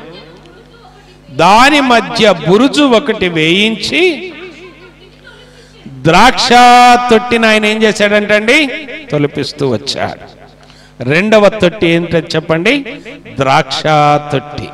దాని మధ్య బురుజు ఒకటి వేయించి ద్రాక్ష తొట్టిని ఆయన ఏం చేశాడంటండి తొలిపిస్తూ వచ్చాడు రెండవ తొట్టి ఏంటో చెప్పండి ద్రాక్ష తొట్టి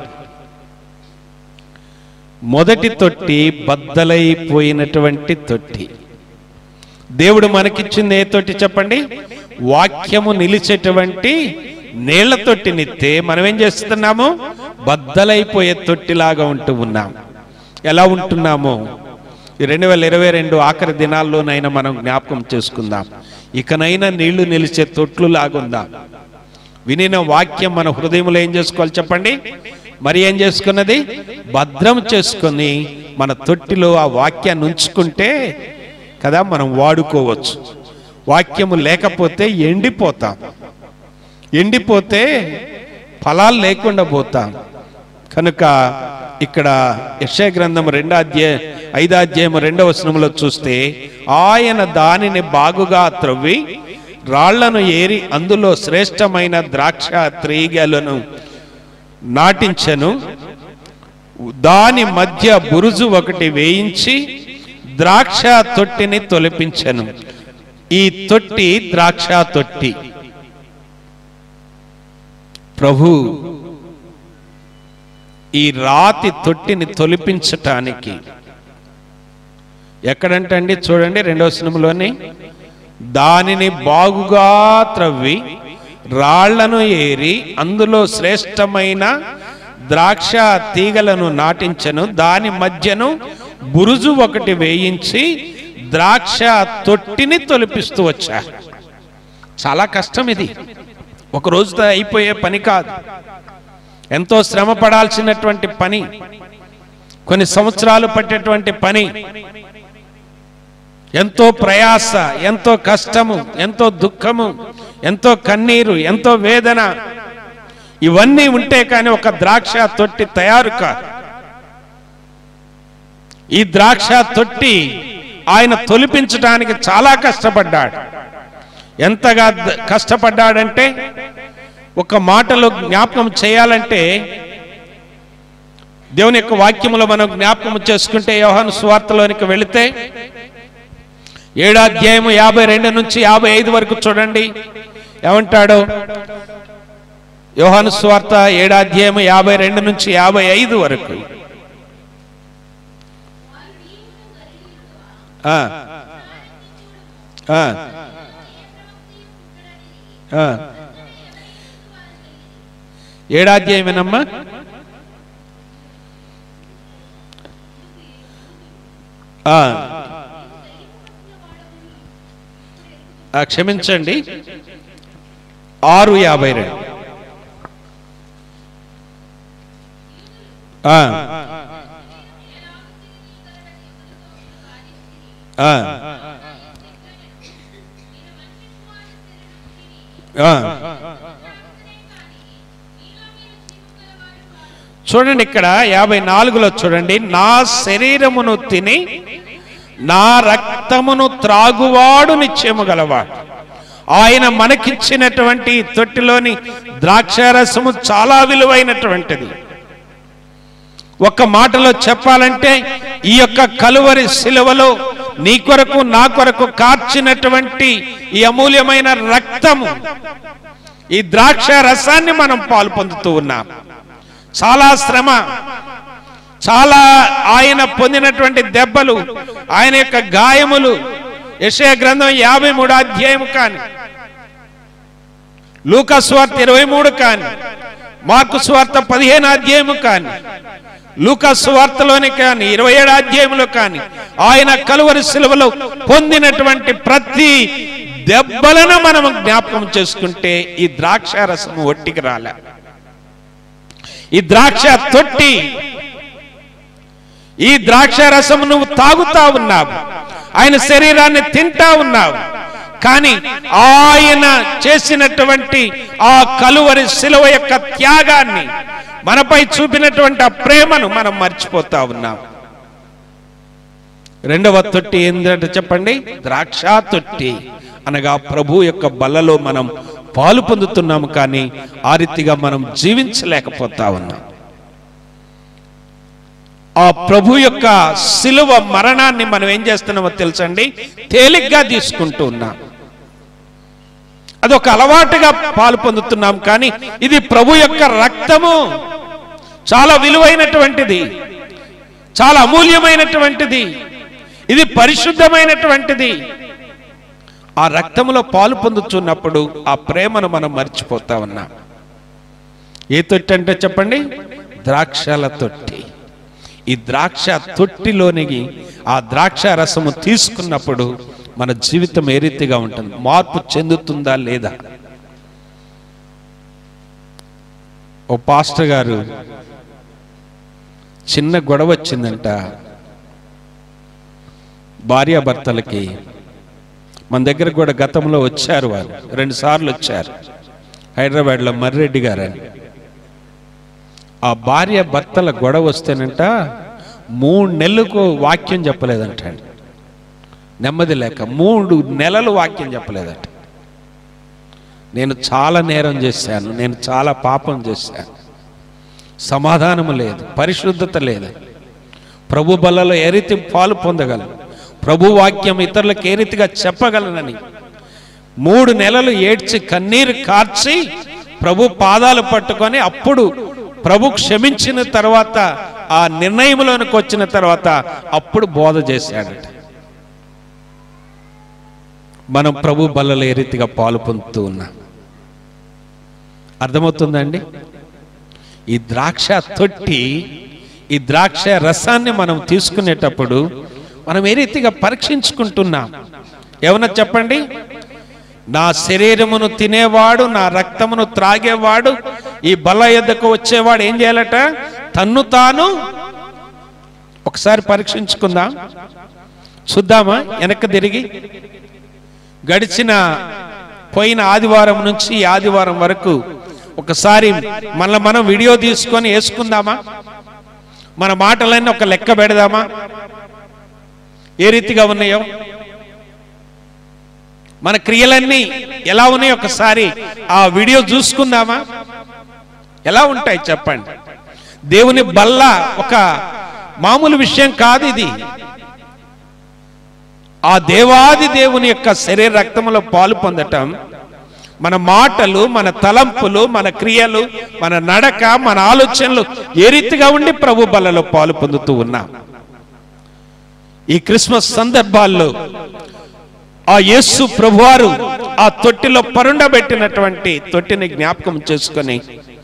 మొదటి తొట్టి బద్దలైపోయినటువంటి తొట్టి దేవుడు మనకిచ్చింది ఏ తొట్టి చెప్పండి వాక్యము నిలిచేటువంటి నీళ్ల తొట్టినిస్తే మనం ఏం చేస్తున్నాము బద్దలైపోయే తొట్టిలాగా ఉంటూ ఉన్నాం ఎలా ఉంటున్నామో ఈ రెండు వేల ఇరవై రెండు ఆఖరి దినాల్లోనైనా మనం జ్ఞాపకం చేసుకుందాం ఇకనైనా నీళ్లు నిలిచే తొట్లు లాగుందాం వినిన వాక్యం మన హృదయంలో ఏం చేసుకోవాలి చెప్పండి మరి ఏం చేసుకున్నది భద్రం చేసుకొని మన తొట్టిలో ఆ వాక్యాన్ని ఉంచుకుంటే కదా మనం వాడుకోవచ్చు వాక్యము లేకపోతే ఎండిపోతాం ఎండిపోతే ఫలాలు లేకుండా పోతాం కనుక ఇక్కడ యశయ గ్రంథం రెండో అధ్యాయ ఐదో అధ్యాయం రెండవ వచనంలో చూస్తే ఆయన దానిని బాగుగా త్రవ్వి రాళ్లను ఏరి అందులో శ్రేష్టమైన ద్రాక్ష త్రీగలను నాటించెను దాని మధ్య బురుజు ఒకటి వేయించి ద్రాక్ష తొట్టిని తొలిపించెను ఈ తొట్టి ద్రాక్ష తొట్టి ప్రభు ఈ రాతి తొట్టిని తొలిపించటానికి ఎక్కడంటండి చూడండి రెండవ సినిమలోని దానిని బాగుగా త్రవ్వి రాళ్లను ఏరి అందులో శ్రేష్టమైన ద్రాక్ష తీగలను నాటించను దాని మధ్యను బురుజు ఒకటి వేయించి ద్రాక్ష తొట్టిని తొలిపిస్తూ వచ్చారు చాలా కష్టం ఇది ఒక రోజుతో అయిపోయే పని కాదు ఎంతో శ్రమ పడాల్సినటువంటి పని కొన్ని సంవత్సరాలు పట్టేటువంటి పని ఎంతో ప్రయాస ఎంతో కష్టము ఎంతో దుఃఖము ఎంతో కన్నీరు ఎంతో వేదన ఇవన్నీ ఉంటే కానీ ఒక ద్రాక్ష తొట్టి తయారు కాదు ఈ ద్రాక్ష తొట్టి ఆయన తొలిపించడానికి చాలా కష్టపడ్డాడు ఎంతగా ద- కష్టపడ్డాడంటే ఒక మాటలో జ్ఞాపకం చేయాలంటే దేవుని యొక్క వాక్యములో మనం జ్ఞాపకం చేసుకుంటే యోహాను సువార్తలోనికి వెళితే ఏడో అధ్యాయము యాభై రెండు నుంచి యాభై ఐదు వరకు చూడండి ఏమంటాడు యోహాను సువార్త ఏడో అధ్యాయము యాభై రెండు నుంచి యాభై ఐదు వరకు ఆ. ఆ. ఆ. ఏడో అధ్యాయమేనమ్మా ఆ. ఆ, క్షమించండి ఆరు యాభై రెండు ఆ. ఆ. ఆ. చూడండి ఇక్కడ యాభై నాలుగులో చూడండి నా శరీరమును తిని నా రక్తమును త్రాగువాడు నిశ్చయము గలవాడు ఆయన మనకిచ్చినటువంటి ఈ తొట్టిలోని ద్రాక్షారసము చాలా విలువైనటువంటిది ఒక మాటలో చెప్పాలంటే ఈ యొక్క కలువరి శిలువలో నీ కొరకు నా కొరకు కార్చినటువంటి ఈ అమూల్యమైన రక్తము ఈ ద్రాక్ష రసాన్ని మనం పాలు పొందుతూ ఉన్నాం చాలా శ్రమ చాలా ఆయన పొందినటువంటి దెబ్బలు ఆయన యొక్క గాయములు యెషయా గ్రంథం యాభై మూడు అధ్యాయం కానీ లూకా స్వార్త ఇరవై మూడు కానీ మార్కు స్వార్త పదిహేను అధ్యాయము కానీ లూకా స్వార్తలోని కానీ ఇరవై ఏడు అధ్యాయంలో కానీ ఆయన కలువరి శిలువలో పొందినటువంటి ప్రతి దెబ్బలను మనం జ్ఞాపకం చేసుకుంటే ఈ ద్రాక్ష రసము ఒట్టికి రాలే ఈ ద్రాక్ష తొట్టి ఈ ద్రాక్ష రసం నువ్వు తాగుతా ఉన్నావు ఆయన శరీరాన్ని తింటా ఉన్నావు కానీ ఆయన చేసినటువంటి ఆ కలువరి శిలువ యొక్క త్యాగాన్ని మనపై చూపినటువంటి ఆ ప్రేమను మనం మర్చిపోతా ఉన్నాం రెండవ తొట్టి ఏంటంటే చెప్పండి ద్రాక్ష తొట్టి అనగా ప్రభు యొక్క బలలో మనం పాలు పొందుతున్నాము కానీ ఆ రీతిగా మనం జీవించలేకపోతా ఉన్నాం ఆ ప్రభు యొక్క శిలువ మరణాన్ని మనం ఏం చేస్తున్నామో తెలుసండి తేలిగ్గా తీసుకుంటూ ఉన్నాం అదొక అలవాటుగా పాలు పొందుతున్నాం కానీ ఇది ప్రభు యొక్క రక్తము చాలా విలువైనటువంటిది చాలా అమూల్యమైనటువంటిది ఇది పరిశుద్ధమైనటువంటిది ఆ రక్తములో పాలు పొందుతున్నప్పుడు ఆ ప్రేమను మనం మర్చిపోతా ఉన్నాం ఏ తొట్టి అంటే చెప్పండి ద్రాక్షల తొట్టి ఈ ద్రాక్ష తొట్టిలోనికి ఆ ద్రాక్ష రసము తీసుకున్నప్పుడు మన జీవితం ఏ రీతిగా ఉంటుంది మార్పు చెందుతుందా లేదా ఓ పాస్టర్ గారు చిన్న గొడవ వచ్చిందంట భార్యాభర్తలకి మన దగ్గర కూడా గతంలో వచ్చారు వారు రెండు సార్లు వచ్చారు హైదరాబాద్లో మర్రెడ్డి గారని ఆ భార్య భర్తల గొడవ వస్తేనంట మూడు నెలలకు వాక్యం చెప్పలేదంట అండి. నెమ్మది లేక మూడు నెలలు వాక్యం చెప్పలేదంట నేను చాలా నేరం చేశాను నేను చాలా పాపం చేశాను సమాధానం లేదు పరిశుద్ధత లేదు ప్రభు బలలో ఏ రీతి పాలు పొందగలను ప్రభు వాక్యం ఇతరులకు ఏ రీతిగా చెప్పగలనని మూడు నెలలు ఏడ్చి కన్నీరు కార్చి ప్రభు పాదాలు పట్టుకొని అప్పుడు ప్రభు క్షమించిన తర్వాత ఆ నిర్ణయంలోనికి వచ్చిన తర్వాత అప్పుడు బోధ చేశాడట మనం ప్రభు బలలో ఏ రీతిగా పాలు పొందుతూ ఉన్నాం అర్థమవుతుందండి ఈ ద్రాక్ష తొట్టి ఈ ద్రాక్ష రసాన్ని మనం తీసుకునేటప్పుడు మనం ఏ రీతిగా పరీక్షించుకుంటున్నాం ఏమన్నా చెప్పండి నా శరీరమును తినేవాడు నా రక్తమును త్రాగేవాడు ఈ బల ఎద్దకు వచ్చేవాడు ఏం చేయాలట తన్ను తాను ఒకసారి పరీక్షించుకుందాం చూద్దామా వెనక్కి తిరిగి గడిచిన పోయిన ఆదివారం నుంచి ఈ ఆదివారం వరకు ఒకసారి మళ్ళీ మనం వీడియో తీసుకొని వేసుకుందామా మన మాటలన్నీ ఒక లెక్క పెడదామా ఏ రీతిగా ఉన్నాయో మన క్రియలన్నీ ఎలా ఉన్నాయో ఒకసారి ఆ వీడియో చూసుకుందామా ఎలా ఉంటాయి చెప్పండి దేవుని బల్ల ఒక మామూలు విషయం కాదు ఇది ఆ దేవాది దేవుని యొక్క శరీర రక్తములో పాలు పొందటం మన మాటలు మన తలంపులు మన క్రియలు మన నడక మన ఆలోచనలు ఏ రీతిగా ఉండి ప్రభు బలలో పాలు పొందుతూ ఉన్నాం ఈ క్రిస్మస్ సందర్భాల్లో ఆ యేసు ప్రభువారు ఆ తొట్టిలో పరుండబెట్టినటువంటి తొట్టిని జ్ఞాపకం చేసుకొని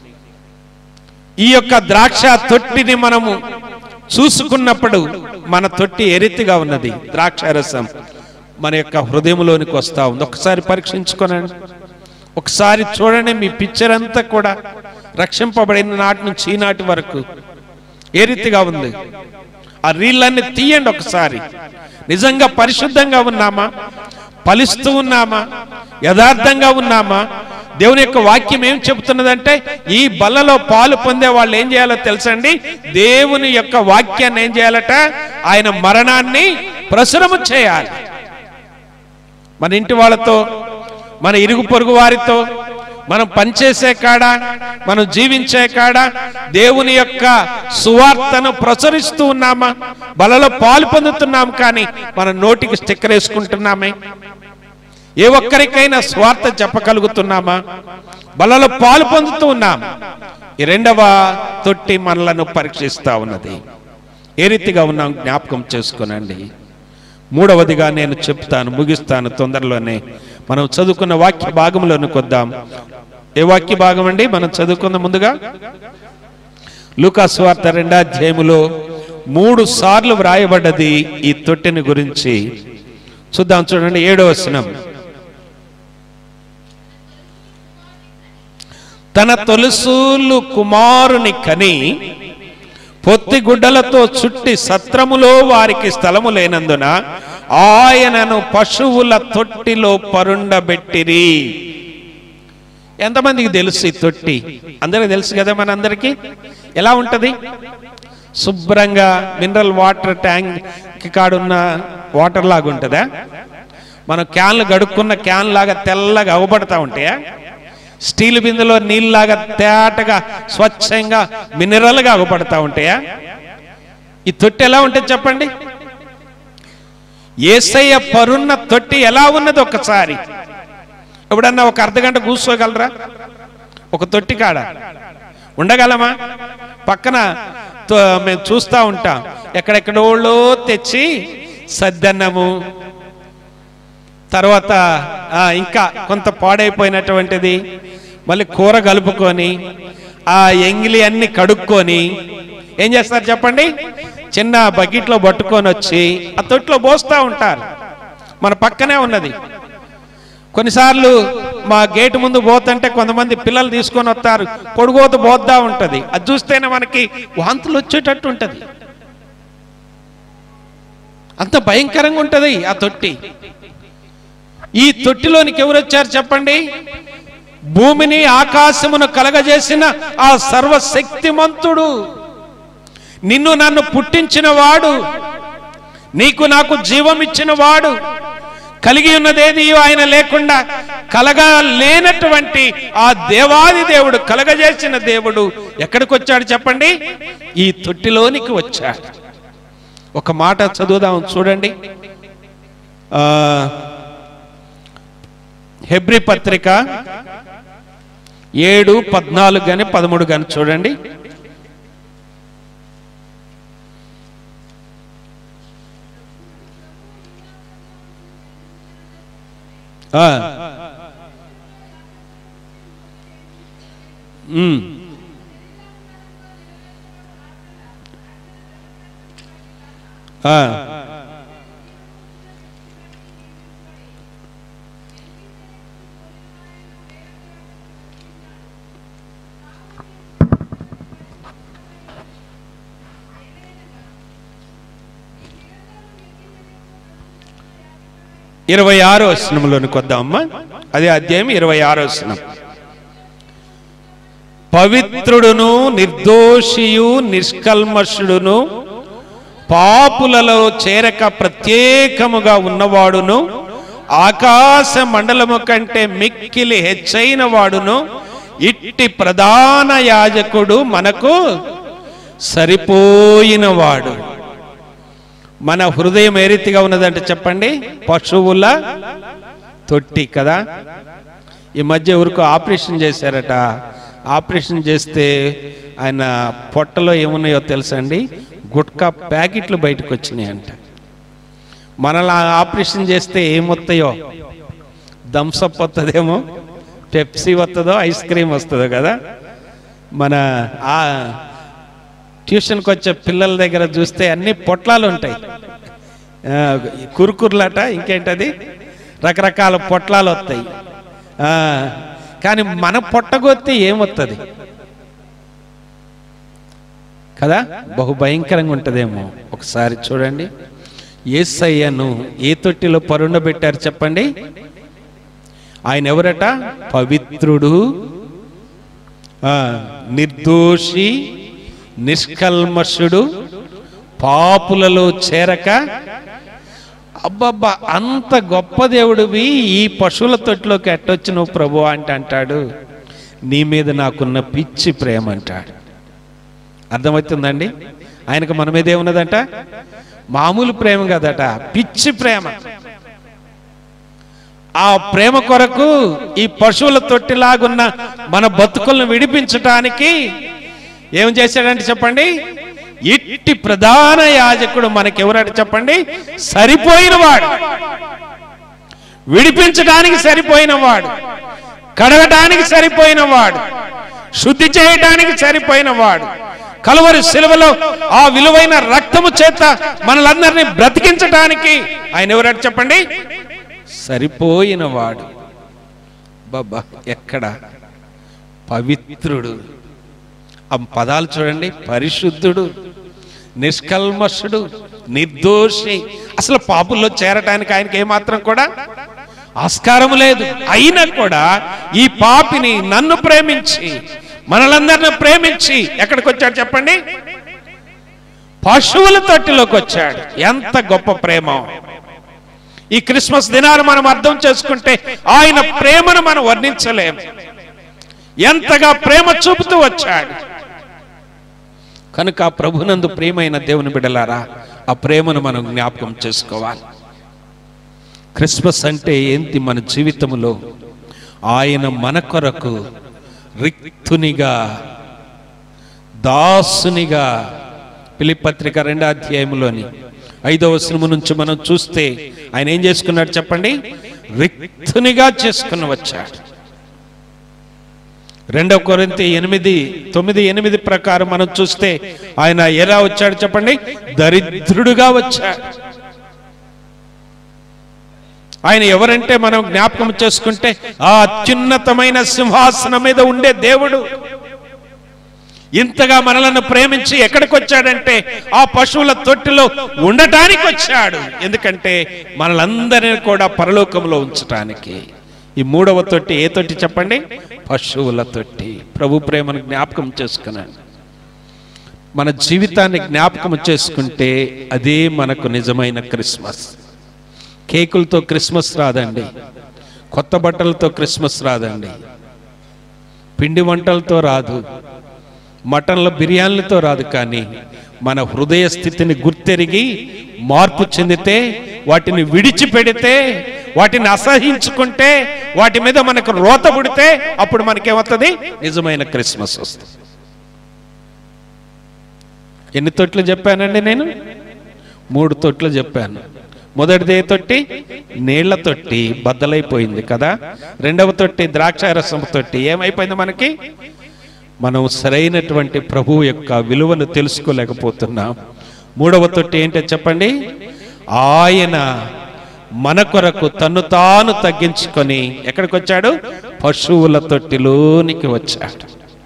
ఈ యొక్క ద్రాక్ష తొట్టిని మనము చూసుకున్నప్పుడు మన తొట్టి ఎరితిగా ఉన్నది ద్రాక్ష రసం మన యొక్క హృదయంలోనికి వస్తా ఉంది ఒకసారి పరీక్షించుకోనండి ఒకసారి చూడండి మీ పిక్చర్ అంతా కూడా రక్షింపబడిన నాటి నుంచి ఈనాటి వరకు ఏ రీతిగా ఉంది ఆ రీళ్ళన్ని తీయండి ఒకసారి నిజంగా పరిశుద్ధంగా ఉన్నామా ఫలిస్తూ ఉన్నామా యథార్థంగా ఉన్నామా దేవుని యొక్క వాక్యం ఏం చెబుతున్నదంటే ఈ బల్లలో పాలు పొందే వాళ్ళు ఏం చేయాలో తెలుసండి దేవుని యొక్క వాక్యాన్ని ఏం చేయాలట ఆయన మరణాన్ని ప్రసురము చేయాలి మన ఇంటి వాళ్ళతో మన ఇరుగు పొరుగు వారితో మనం పనిచేసే కాడ మనం జీవించే కాడ దేవుని యొక్క సువార్తను ప్రచురిస్తూ ఉన్నామా బలలో పాలు పొందుతున్నాం కానీ మన నోటికి స్టిక్కర్ వేసుకుంటున్నామే ఏ ఒక్కరికైనా స్వార్థ చెప్పగలుగుతున్నామా బలలో పాలు పొందుతూ ఉన్నాం ఈ రెండవ తొట్టి మనలను పరీక్షిస్తా ఉన్నది ఏ రీతిగా ఉన్నాం జ్ఞాపకం చేసుకోనండి మూడవదిగా నేను చెప్తాను ముగిస్తాను తొందరలోనే మనం చదువుకున్న వాక్య భాగంలోనికి వద్దాం ఏ వాక్య భాగం అండి మనం చదువుకుందాం ముందుగా లూకాసు వార్త రెండో అధ్యాయములో మూడు సార్లు వ్రాయబడ్డది ఈ తొట్టిని గురించి చూద్దాం చూడండి ఏడో వచనం తన తొలుసూలు కుమారుని కని పొత్తి గుడ్డలతో చుట్టి సత్రములో వారికి స్థలము లేనందున ఆయనను పశువుల తొట్టిలో పరుండబెట్టిరి ఎంతమందికి తెలుసు ఈ తొట్టి అందరికి తెలుసు కదా మనందరికీ ఎలా ఉంటది శుభ్రంగా మినరల్ వాటర్ ట్యాంక్ కాడున్న వాటర్ లాగా ఉంటుందా మనం క్యాన్లు గడుక్కున్న క్యాన్ లాగా తెల్లగా అవబడతా ఉంటాయా స్టీల్ బిందెలో నీళ్ళలాగా తేటగా స్వచ్ఛంగా మినరల్గా అవపడతా ఉంటాయా ఈ తొట్టి ఎలా ఉంటుంది చెప్పండి ఏసయ్య పరున్న తొట్టి ఎలా ఉన్నది ఒక్కసారి ఎప్పుడన్నా ఒక అర్ధగంట కూర్చోగలరా ఒక తొట్టి కాడ ఉండగలమా పక్కన తో- మేము చూస్తూ ఉంటాం ఎక్కడెక్కడోళ్ళో తెచ్చి సద్దన్నము తర్వాత ఆ, ఇంకా కొంత పాడైపోయినటువంటిది మళ్ళీ కూర కలుపుకొని ఆ ఎంగిలి అన్ని కడుక్కొని ఏం చేస్తారు చెప్పండి చిన్న బకెట్లో పట్టుకొని వచ్చి ఆ తొట్లో పోస్తూ ఉంటారు మన పక్కనే ఉన్నది కొన్నిసార్లు మా గేటు ముందు పోతుంటే కొంతమంది పిల్లలు తీసుకొని వస్తారు పొడుగోత పోద్దా ఉంటది అది చూస్తేనే మనకి వాంతులు వచ్చేటట్టు ఉంటది అంత భయంకరంగా ఉంటది ఆ తొట్టి ఈ తొట్టిలోనికి ఎవరు వచ్చారు చెప్పండి భూమిని ఆకాశమును కలగజేసిన ఆ సర్వశక్తిమంతుడు నిన్ను నన్ను పుట్టించిన వాడు నీకు నాకు జీవం ఇచ్చిన వాడు కలిగి ఉన్నదేది ఆయన లేకుండా కలగా లేనటువంటి ఆ దేవాది దేవుడు కలగజేసిన దేవుడు ఎక్కడికి వచ్చాడు చెప్పండి ఈ తొట్టిలోనికి వచ్చాడు ఒక మాట చదువుదాం చూడండి ఆ హెబ్రి పత్రిక ఏడు పద్నాలుగు కానీ పదమూడు కానీ చూడండి ఆ. ఉమ్. ఆ. ఇరవై ఆరో వచనంలోనికి వద్దామమ్మా అదే అధ్యాయం ఇరవై ఆరో వచనం పవిత్రుడును నిర్దోషియు నిష్కల్మషుడును పాపులలో చేరక ప్రత్యేకముగా ఉన్నవాడును ఆకాశ మండలము కంటే మిక్కిలి హెచ్చైన వాడును ఇట్టి ప్రధాన యాజకుడు మనకు సరిపోయినవాడు మన హృదయం ఏ రీతిగా ఉన్నదంటే చెప్పండి పశువుల తొట్టి కదా ఈ మధ్య ఎవరికో ఆపరేషన్ చేశారట ఆపరేషన్ చేస్తే ఆయన పొట్టలో ఏమున్నాయో తెలుసా అండి గుట్కా ప్యాకెట్లు బయటకు వచ్చినాయి అంట మనలా ఆపరేషన్ చేస్తే ఏమొస్తాయో థమ్సప్ వస్తుందేమో పెప్సీ వస్తుందో ఐస్ క్రీమ్ వస్తుందో కదా మన ఆ ట్యూషన్కి వచ్చే పిల్లల దగ్గర చూస్తే అన్ని పొట్లాలు ఉంటాయి ఆ, కురుకుర్లట ఇంకేంటది రకరకాల పొట్లాలు వస్తాయి ఆ, కానీ మన పొట్టగొత్తి ఏమొస్తుంది కదా బహు భయంకరంగా ఉంటుందేమో ఒకసారి చూడండి ఏసయ్యను ఏ తొట్టిలో పరుండబెట్టారు చెప్పండి ఆయన ఎవరట పవిత్రుడు ఆ, నిర్దోషి నిష్కల్మషుడు పాపులలో చేరక అబ్బబ్బా అంత గొప్ప దేవుడివి ఈ పశువుల తొట్టిలోకి ఎట్టొచ్చినావు ప్రభు అంటే అంటాడు నీ మీద నాకున్న పిచ్చి ప్రేమ అంటాడు అర్థమవుతుందండి ఆయనకు మన మీద ఏమున్నదంట మామూలు ప్రేమ కదట పిచ్చి ప్రేమ ఆ ప్రేమ కొరకు ఈ పశువుల తొట్టిలాగున్న మన బతుకులను విడిపించటానికి ఏం చేశాడంటే చెప్పండి ఇట్టి ప్రధాన యాజకుడు మనకెవరంటే చెప్పండి సరిపోయిన వాడు విడిపించడానికి సరిపోయిన వాడు కడగటానికి సరిపోయిన వాడు శుద్ధి చేయటానికి సరిపోయిన వాడు కలువరి శిలువలో ఆ విలువైన రక్తము చేత మనలందరినీ బ్రతికించటానికి ఆయన ఎవరంటే చెప్పండి సరిపోయిన వాడు బాబా ఎక్కడ పవిత్రుడు ఆ పదాలు చూడండి పరిశుద్ధుడు నిష్కల్మషుడు నిర్దోషి అసలు పాపుల్లో చేరటానికి ఆయనకి ఏమాత్రం కూడా ఆస్కారం లేదు అయినా కూడా ఈ పాపిని నన్ను ప్రేమించి మనలందరిని ప్రేమించి ఎక్కడికి వచ్చాడు చెప్పండి పశువుల తొట్టిలోకి వచ్చాడు ఎంత గొప్ప ప్రేమ ఈ క్రిస్మస్ దినాన్ని మనం అర్థం చేసుకుంటే ఆయన ప్రేమను మనం వర్ణించలేం ఎంతగా ప్రేమ చూపుతూ వచ్చాడు కనుక ఆ ప్రభునందు ప్రేమైన దేవుని బిడలారా ఆ ప్రేమను మనం జ్ఞాపకం చేసుకోవాలి క్రిస్మస్ అంటే ఏంటి మన జీవితంలో ఆయన మన కొరకు రిక్తునిగా దాసునిగా పిలిపత్రిక రెండో అధ్యాయంలోని ఐదవ వచనము నుంచి మనం చూస్తే ఆయన ఏం చేసుకున్నాడు చెప్పండి రిక్తునిగా చేసుకుని వచ్చాడు రెండవ కొరింతి ఎనిమిది తొమ్మిది ఎనిమిది ప్రకారం మనం చూస్తే ఆయన ఎలా వచ్చాడు చెప్పండి దరిద్రుడుగా వచ్చాడు ఆయన ఎవరంటే మనం జ్ఞాపకం చేసుకుంటే ఆ అత్యున్నతమైన సింహాసనం మీద ఉండే దేవుడు ఇంతగా మనలను ప్రేమించి ఎక్కడికి వచ్చాడంటే ఆ పశువుల తొట్టిలో ఉండటానికి వచ్చాడు ఎందుకంటే మనలందరినీ కూడా పరలోకంలో ఉంచటానికి ఈ మూడవ తొట్టి ఏ తొట్టి చెప్పండి పశువుల తొట్టి ప్రభు ప్రేమను జ్ఞాపకం చేసుకున్నాను మన జీవితాన్ని జ్ఞాపకం చేసుకుంటే అదే మనకు నిజమైన క్రిస్మస్ కేకులతో క్రిస్మస్ రాదండి కొత్త బట్టలతో క్రిస్మస్ రాదండి పిండి వంటలతో రాదు మటన్ల బిర్యానీలతో రాదు కానీ మన హృదయ స్థితిని గుర్తెరిగి మార్పు చెందితే వాటిని విడిచిపెడితే వాటిని అసహించుకుంటే వాటి మీద మనకు రోత పుడితే అప్పుడు మనకేమవుతుంది నిజమైన క్రిస్మస్ వస్తుంది ఎన్ని తొట్లు చెప్పానండి నేను మూడు తొట్లు చెప్పాను మొదటిది ఏ తొట్టి నీళ్ల తొట్టి బద్దలైపోయింది కదా రెండవ తొట్టి ద్రాక్షారసం తొట్టి ఏమైపోయింది మనకి మనం సరైనటువంటి ప్రభువు యొక్క విలువను తెలుసుకోలేకపోతున్నాం మూడవ తొట్టి ఏంటో చెప్పండి ఆయన మన కొరకు తన్ను తాను తగ్గించుకొని ఎక్కడికి వచ్చాడు పశువుల తొట్టిలోనికి వచ్చాడు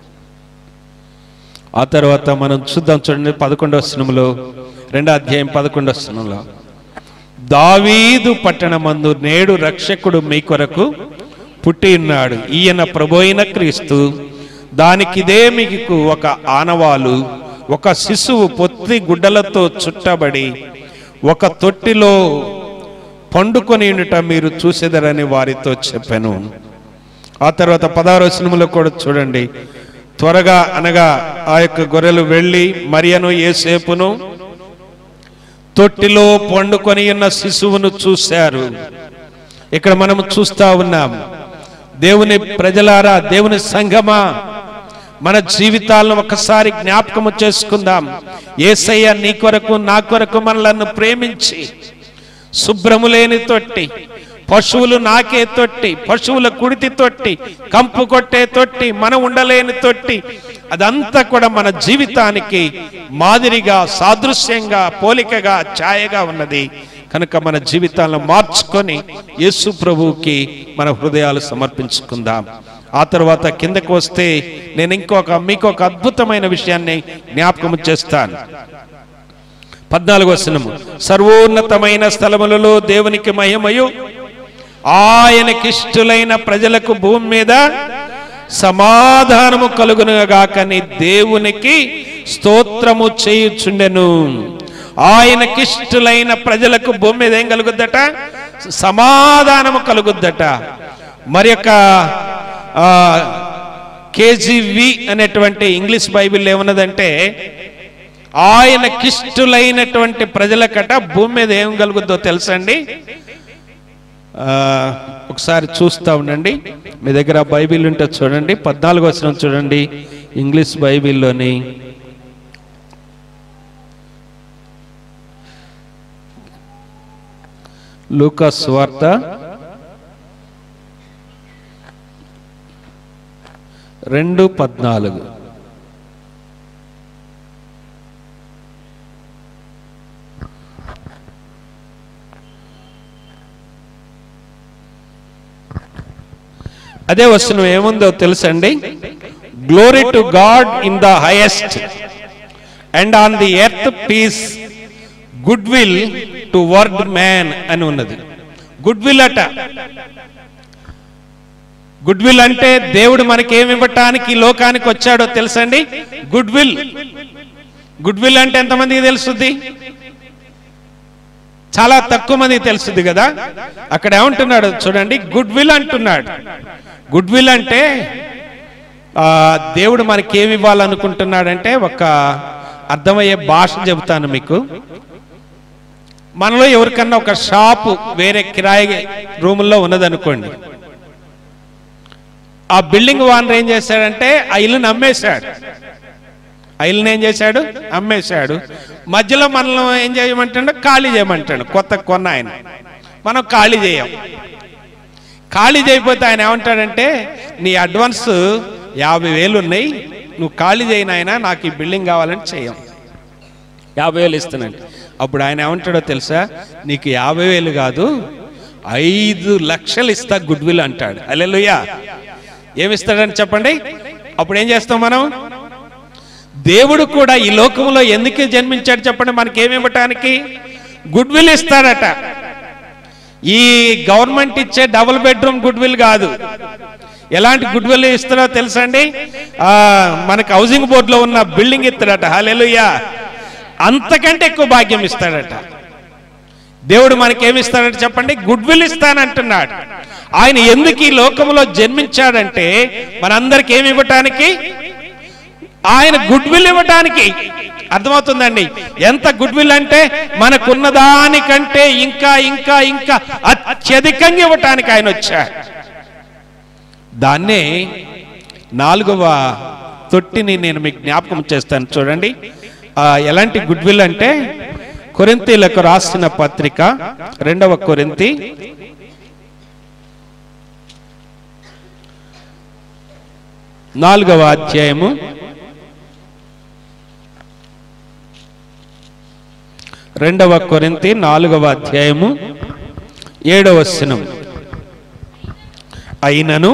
ఆ తర్వాత మనం చూద్దాం చూడండి పదకొండవ సినిమలో రెండో అధ్యాయం పదకొండవ సినిమలో దావీదు పట్టణమందు నేడు రక్షకుడు మీ కొరకు పుట్టి ఉన్నాడు ఈయన ప్రభోయిన క్రీస్తు దానికిదే మీకు ఒక ఆనవాలు ఒక శిశువు పొత్తి గుడ్డలతో చుట్టబడి ఒక తొట్టిలో పండుకొని ఉండుట మీరు చూసేదరని వారితో చెప్పాను ఆ తర్వాత పదహారు వచనములో కూడా చూడండి త్వరగా అనగా ఆ యొక్క గొర్రెలు వెళ్ళి మరియను ఏసేపును తొట్టిలో పండుకొని ఉన్న శిశువును చూశారు ఇక్కడ మనం చూస్తా ఉన్నాం దేవుని ప్రజలారా దేవుని సంఘమా మన జీవితాలను ఒకసారి జ్ఞాపకము చేసుకుందాం ఏసయ్య నీ కొరకు నా కొరకు మనలను ప్రేమించి శుభ్రము లేని తొట్టి పశువులు నాకే తొట్టి పశువుల కుడితి తొట్టి కంపు కొట్టే తొట్టి మనం ఉండలేని తొట్టి అదంతా కూడా మన జీవితానికి మాదిరిగా సాదృశ్యంగా పోలికగా ఛాయగా ఉన్నది కనుక మన జీవితాలను మార్చుకొని యేసు ప్రభువుకి మన హృదయాలు సమర్పించుకుందాం ఆ తర్వాత కిందకు వస్తే నేను ఇంకొక మీకు ఒక అద్భుతమైన విషయాన్ని జ్ఞాపకం చేస్తాను పద్నాలుగు వచనము సర్వోన్నతమైన స్థలములలో దేవునికి మహిమయు ఆయనకిష్టులైన ప్రజలకు భూమి మీద సమాధానము కలుగునుగాకని దేవునికి స్తోత్రము చేయుచుండెను ఆయనకిష్టులైన ప్రజలకు భూమి మీద ఏం కలుగుద్దట సమాధానము కలుగుద్దట మరి యొక్క కేజీవి అనేటువంటి ఇంగ్లీష్ బైబిల్ ఏమన్నదంటే ఆయనకిష్టులైనటువంటి ప్రజలకట భూమి మీద ఏం కలుగుద్దో తెలుసండి ఆ, ఒకసారి చూస్తా ఉండండి మీ దగ్గర బైబిల్ ఉంటే చూడండి పద్నాలుగు వచనం చూడండి ఇంగ్లీష్ బైబిల్లోని లూకాస్ వార్త రెండు పద్నాలుగు అదే వస్తున్న ఏముందో తెలుసండి glory to God in the highest and on the earth peace good will toward man అని ఉన్నది గుడ్ విల్ అట గుడ్ విల్ అంటే దేవుడు మనకి ఏమి ఇవ్వటానికి ఈ లోకానికి వచ్చాడో తెలుసండి గుడ్ విల్ గుడ్ విల్ అంటే ఎంతమందికి తెలుస్తుంది చాలా తక్కువ మందికి తెలుస్తుంది కదా అక్కడ ఏమంటున్నాడు చూడండి గుడ్ విల్ అంటున్నాడు గుడ్ విల్ అంటే ఆ, దేవుడు మనకి ఏమి ఇవ్వాలనుకుంటున్నాడంటే ఒక అర్థమయ్యే భాష చెబుతాను మీకు మనలో ఎవరికన్నా ఒక షాపు వేరే కిరాయి రూముల్లో ఉన్నదనుకోండి ఆ బిల్డింగ్ ఓనర్ ఏం చేశాడంటే ఆ ఇల్లుని అమ్మేశాడు ఆ ఇల్లుని ఏం చేశాడు అమ్మేశాడు మధ్యలో మనల్ని ఏం చేయమంటాడు ఖాళీ చేయమంటాడు కొత్త కొన్న ఆయన మనం ఖాళీ చేయం ఖాళీ చేయకపోతే ఆయన ఏమంటాడంటే నీ అడ్వాన్స్ యాభై వేలు ఉన్నాయి నువ్వు ఖాళీ చేయను ఆయన నాకు ఈ బిల్డింగ్ కావాలని చేయం యాభై వేలు ఇస్తున్నాను అప్పుడు ఆయన ఏమంటాడో తెలుసా నీకు యాభై వేలు కాదు ఐదు లక్షలు ఇస్తా గుడ్ విల్ అంటాడు అల్లెలుయ్యా ఏమిస్తాడని చెప్పండి అప్పుడు ఏం చేస్తాం మనం దేవుడు కూడా ఈ లోకంలో ఎందుకు జన్మించాడు చెప్పండి మనకి ఏమి ఇవ్వటానికి గుడ్ విల్ ఇస్తాడట ఈ గవర్నమెంట్ ఇచ్చే డబుల్ బెడ్రూమ్ గుడ్ విల్ కాదు ఎలాంటి గుడ్ విల్ ఇస్తాడో తెలుసండి ఆ, మనకి హౌసింగ్ బోర్డులో ఉన్న బిల్డింగ్ ఇస్తాడట హాలెలుయ్యా అంతకంటే ఎక్కువ భాగ్యం ఇస్తాడట దేవుడు మనకేమి ఇస్తాడట చెప్పండి గుడ్ విల్ ఇస్తానంటున్నాడు ఆయన ఎందుకు ఈ లోకంలో జన్మించాడంటే మనందరికి ఏమి ఇవ్వటానికి ఆయన గుడ్ విల్ ఇవ్వటానికి అర్థమవుతుందండి ఎంత గుడ్ విల్ అంటే మనకున్న దానికంటే ఇంకా ఇంకా ఇంకా అత్యధికంగా ఇవ్వటానికి ఆయన వచ్చాడు దాన్నే నాలుగవ తొట్టిని నేను మీకు జ్ఞాపకం చేస్తాను చూడండి ఆ, ఎలాంటి గుడ్ విల్ అంటే కొరింతీలకు రాసిన పత్రిక రెండవ కొరింతి నాలుగవ అధ్యాయము రెండవ కొరింతి నాలుగవ అధ్యాయము ఏడవ వచనం అయినను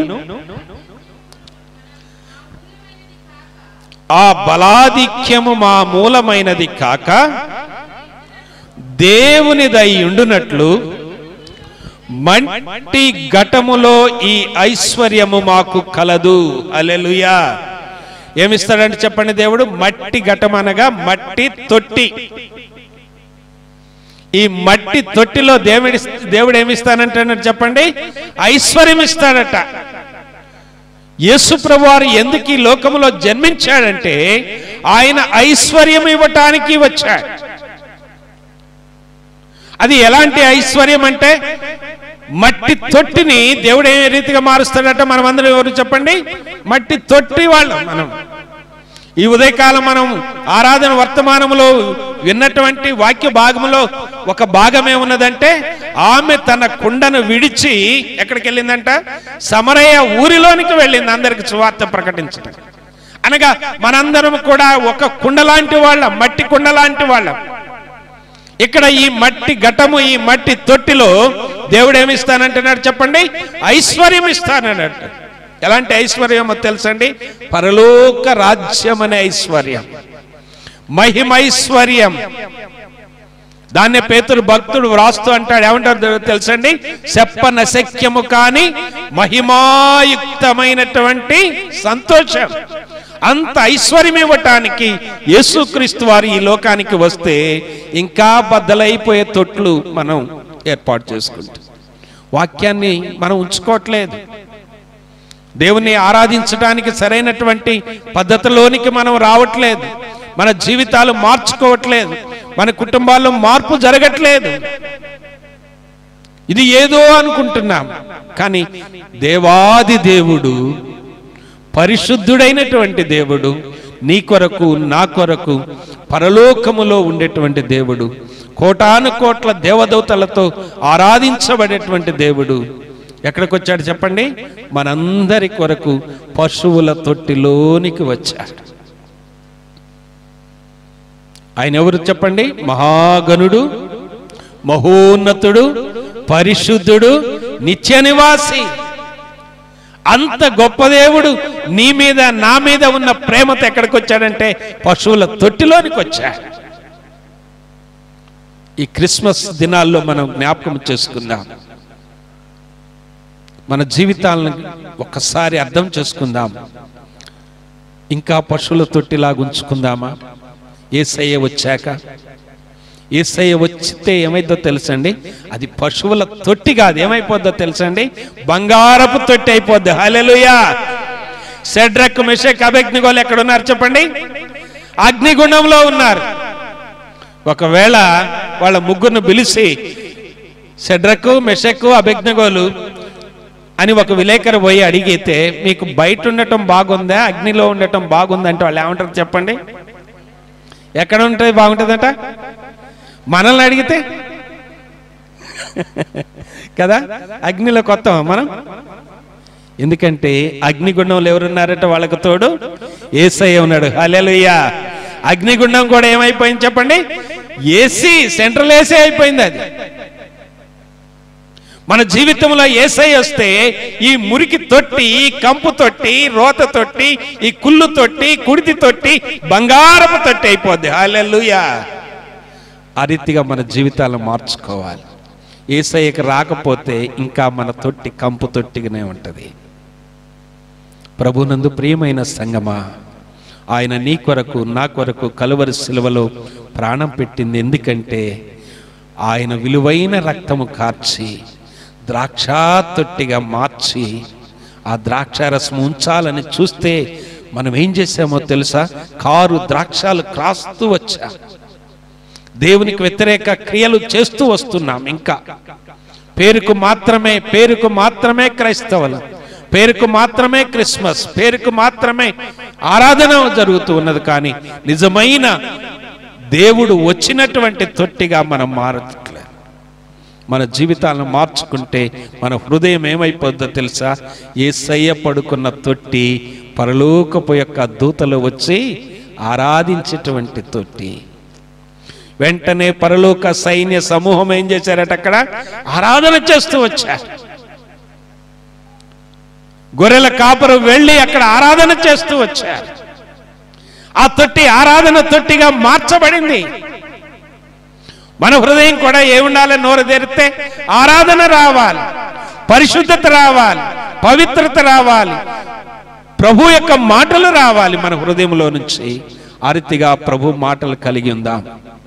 ఆ బలాధిక్యము మా మూలమైనది కాక దేవునిదై ఉండునట్లు మట్టి ఘటములో ఈ ఐశ్వర్యము మాకు కలదు అలెలుయా ఏమిస్తాడంటే చెప్పండి దేవుడు మట్టి ఘటం అనగా మట్టి తొట్టి ఈ మట్టి తొట్టిలో దేవుడి దేవుడు ఏమిస్తానంటున్నాడు చెప్పండి ఐశ్వర్యం ఇస్తాడట యేసు ప్రభువారు ఎందుకు ఈ లోకంలో జన్మించాడంటే ఆయన ఐశ్వర్యం ఇవ్వటానికి వచ్చాడు అది ఎలాంటి ఐశ్వర్యం అంటే మట్టి తొట్టిని దేవుడు ఏ రీతిగా మారుస్తాడట మనం అందరం ఎవరు చెప్పండి మట్టి తొట్టి వాళ్ళు మనం ఈ ఉదయకాలం మనం ఆరాధన వర్తమానములో విన్నటువంటి వాక్య భాగములో ఒక భాగం ఏమున్నదంటే ఆమె తన కుండను విడిచి ఎక్కడికి వెళ్ళిందంట సమరయ్య ఊరిలోనికి వెళ్ళింది అందరికి సువార్త ప్రకటించడం అనగా మనందరం కూడా ఒక కుండ లాంటి వాళ్ళం మట్టి కుండ లాంటి వాళ్ళం ఇక్కడ ఈ మట్టి ఘటము ఈ మట్టి తొట్టిలో దేవుడు ఏమి ఇస్తానంటున్నాడు చెప్పండి ఐశ్వర్యం ఇస్తానన్నాడు ఎలాంటి ఐశ్వర్యమో తెలుసండి పరలోక రాజ్యం అనే ఐశ్వర్యం మహిమైశ్వర్యం దాన్నే పేతురు భక్తుడు వ్రాస్తూ అంటాడు ఏమంటారు తెలుసండి చెప్పనశక్యము కాని మహిమాయుక్తమైనటువంటి సంతోషం అంత ఐశ్వర్యం ఇవ్వటానికి యేసుక్రీస్తు వారు ఈ లోకానికి వస్తే ఇంకా బద్దలైపోయే తొట్లు మనం ఏర్పాటు చేసుకుంటాం వాక్యాన్ని మనం ఉంచుకోవట్లేదు దేవుణ్ణి ఆరాధించడానికి సరైనటువంటి పద్ధతిలోనికి మనం రావట్లేదు మన జీవితాలు మార్చుకోవట్లేదు మన కుటుంబాల్లో మార్పు జరగట్లేదు ఇది ఏదో అనుకుంటున్నాం కానీ దేవాది దేవుడు పరిశుద్ధుడైనటువంటి దేవుడు నీ కొరకు నా కొరకు పరలోకములో ఉండేటువంటి దేవుడు కోటాను కోట్ల దేవదూతలతో ఆరాధించబడేటువంటి దేవుడు ఎక్కడికి వచ్చాడు చెప్పండి మనందరి కొరకు పశువుల తొట్టిలోనికి వచ్చాడు ఆయన ఎవరు చెప్పండి మహాగణుడు మహోన్నతుడు పరిశుద్ధుడు నిత్య నివాసి అంత గొప్ప దేవుడు నీ మీద నా మీద ఉన్న ప్రేమతో ఎక్కడికి వచ్చాడంటే పశువుల తొట్టిలోనికి వచ్చాడు ఈ క్రిస్మస్ దినాల్లో మనం జ్ఞాపకం చేసుకుందాం మన జీవితాలను ఒక్కసారి అర్థం చేసుకుందాం ఇంకా పశువుల తొట్టిలాగా ఉంచుకుందామా ఏసయ్య వచ్చాక ఏసయ్య వచ్చితే ఏమైందో తెలుసండి అది పశువుల తొట్టి కాదు ఏమైపోద్దో తెలుసండి బంగారపు తొట్టి అయిపోద్ది హల్లెలూయా సెడ్రక్ మెషక్ అభిజ్ఞగోలు ఎక్కడ ఉన్నారు చెప్పండి అగ్నిగుండంలో ఉన్నారు ఒకవేళ వాళ్ళ ముగ్గురును పిలిచి సెడ్రకు మెషక్కు అభిజ్ఞగోలు అని ఒక విలేకరు పోయి అడిగితే మీకు బయట ఉండటం బాగుందా అగ్నిలో ఉండటం బాగుందా అంటే వాళ్ళు ఏమంటారు చెప్పండి ఎక్కడ ఉంటుంది బాగుంటుందట మనల్ని అడిగితే కదా అగ్నిలో కొత్త మనం ఎందుకంటే అగ్నిగుండంలో ఎవరున్నారట వాళ్ళకు తోడు ఏసయ్య ఉన్నాడు హల్లెలూయా అగ్నిగుండం కూడా ఏమైపోయింది చెప్పండి ఏసీ సెంట్రల్ ఏసీ అయిపోయింది అది మన జీవితంలో ఏసై వస్తే ఈ మురికి తొట్టి ఈ కంపు తొట్టి రోత తొట్టి ఈ కుళ్ళు తొట్టి కుడితి తొట్టి బంగారపు తొట్టి అయిపోద్ది హాలెల్లుయా ఆ రీతిగా మన జీవితాలను మార్చుకోవాలి ఏసయ్యకి రాకపోతే ఇంకా మన తొట్టి కంపు తొట్టిగానే ఉంటుంది ప్రభునందు ప్రియమైన సంగమా ఆయన నీ కొరకు నా కొరకు కలువరి సిలువలో ప్రాణం పెట్టింది ఎందుకంటే ఆయన విలువైన రక్తము కార్చి ద్రాక్షా తొట్టిగా మార్చి ఆ ద్రాక్షారసం ఉంచాలని చూస్తే మనం ఏం చేసామో తెలుసా కారు ద్రాక్షాలు క్రాస్తూ వచ్చా దేవునికి వ్యతిరేక క్రియలు చేస్తూ వస్తున్నాం ఇంకా పేరుకు మాత్రమే పేరుకు మాత్రమే క్రైస్తవులు పేరుకు మాత్రమే క్రిస్మస్ పేరుకు మాత్రమే ఆరాధన జరుగుతూ ఉన్నది కానీ నిజమైన దేవుడు వచ్చినటువంటి తొట్టిగా మనం మారట్లేదు మన జీవితాలను మార్చుకుంటే మన హృదయం ఏమైపోద్దో తెలుసా ఏ సయ్య పడుకున్న తొట్టి పరలోకపు యొక్క దూతలు వచ్చి ఆరాధించేటువంటి తొట్టి వెంటనే పరలోక సైన్య సమూహం ఏం చేశారట అక్కడ ఆరాధన చేస్తూ వచ్చారు గొర్రెల కాపరు వెళ్ళి అక్కడ ఆరాధన చేస్తూ వచ్చారు ఆ తొట్టి ఆరాధన తొట్టిగా మార్చబడింది మన హృదయం కూడా ఏముండాలి నోరు తెరిస్తే ఆరాధన రావాలి పరిశుద్ధత రావాలి పవిత్రత రావాలి ప్రభు యొక్క మాటలు రావాలి మన హృదయంలో నుంచి ఆ రీతిగా ప్రభు మాటలు కలిగి ఉందాం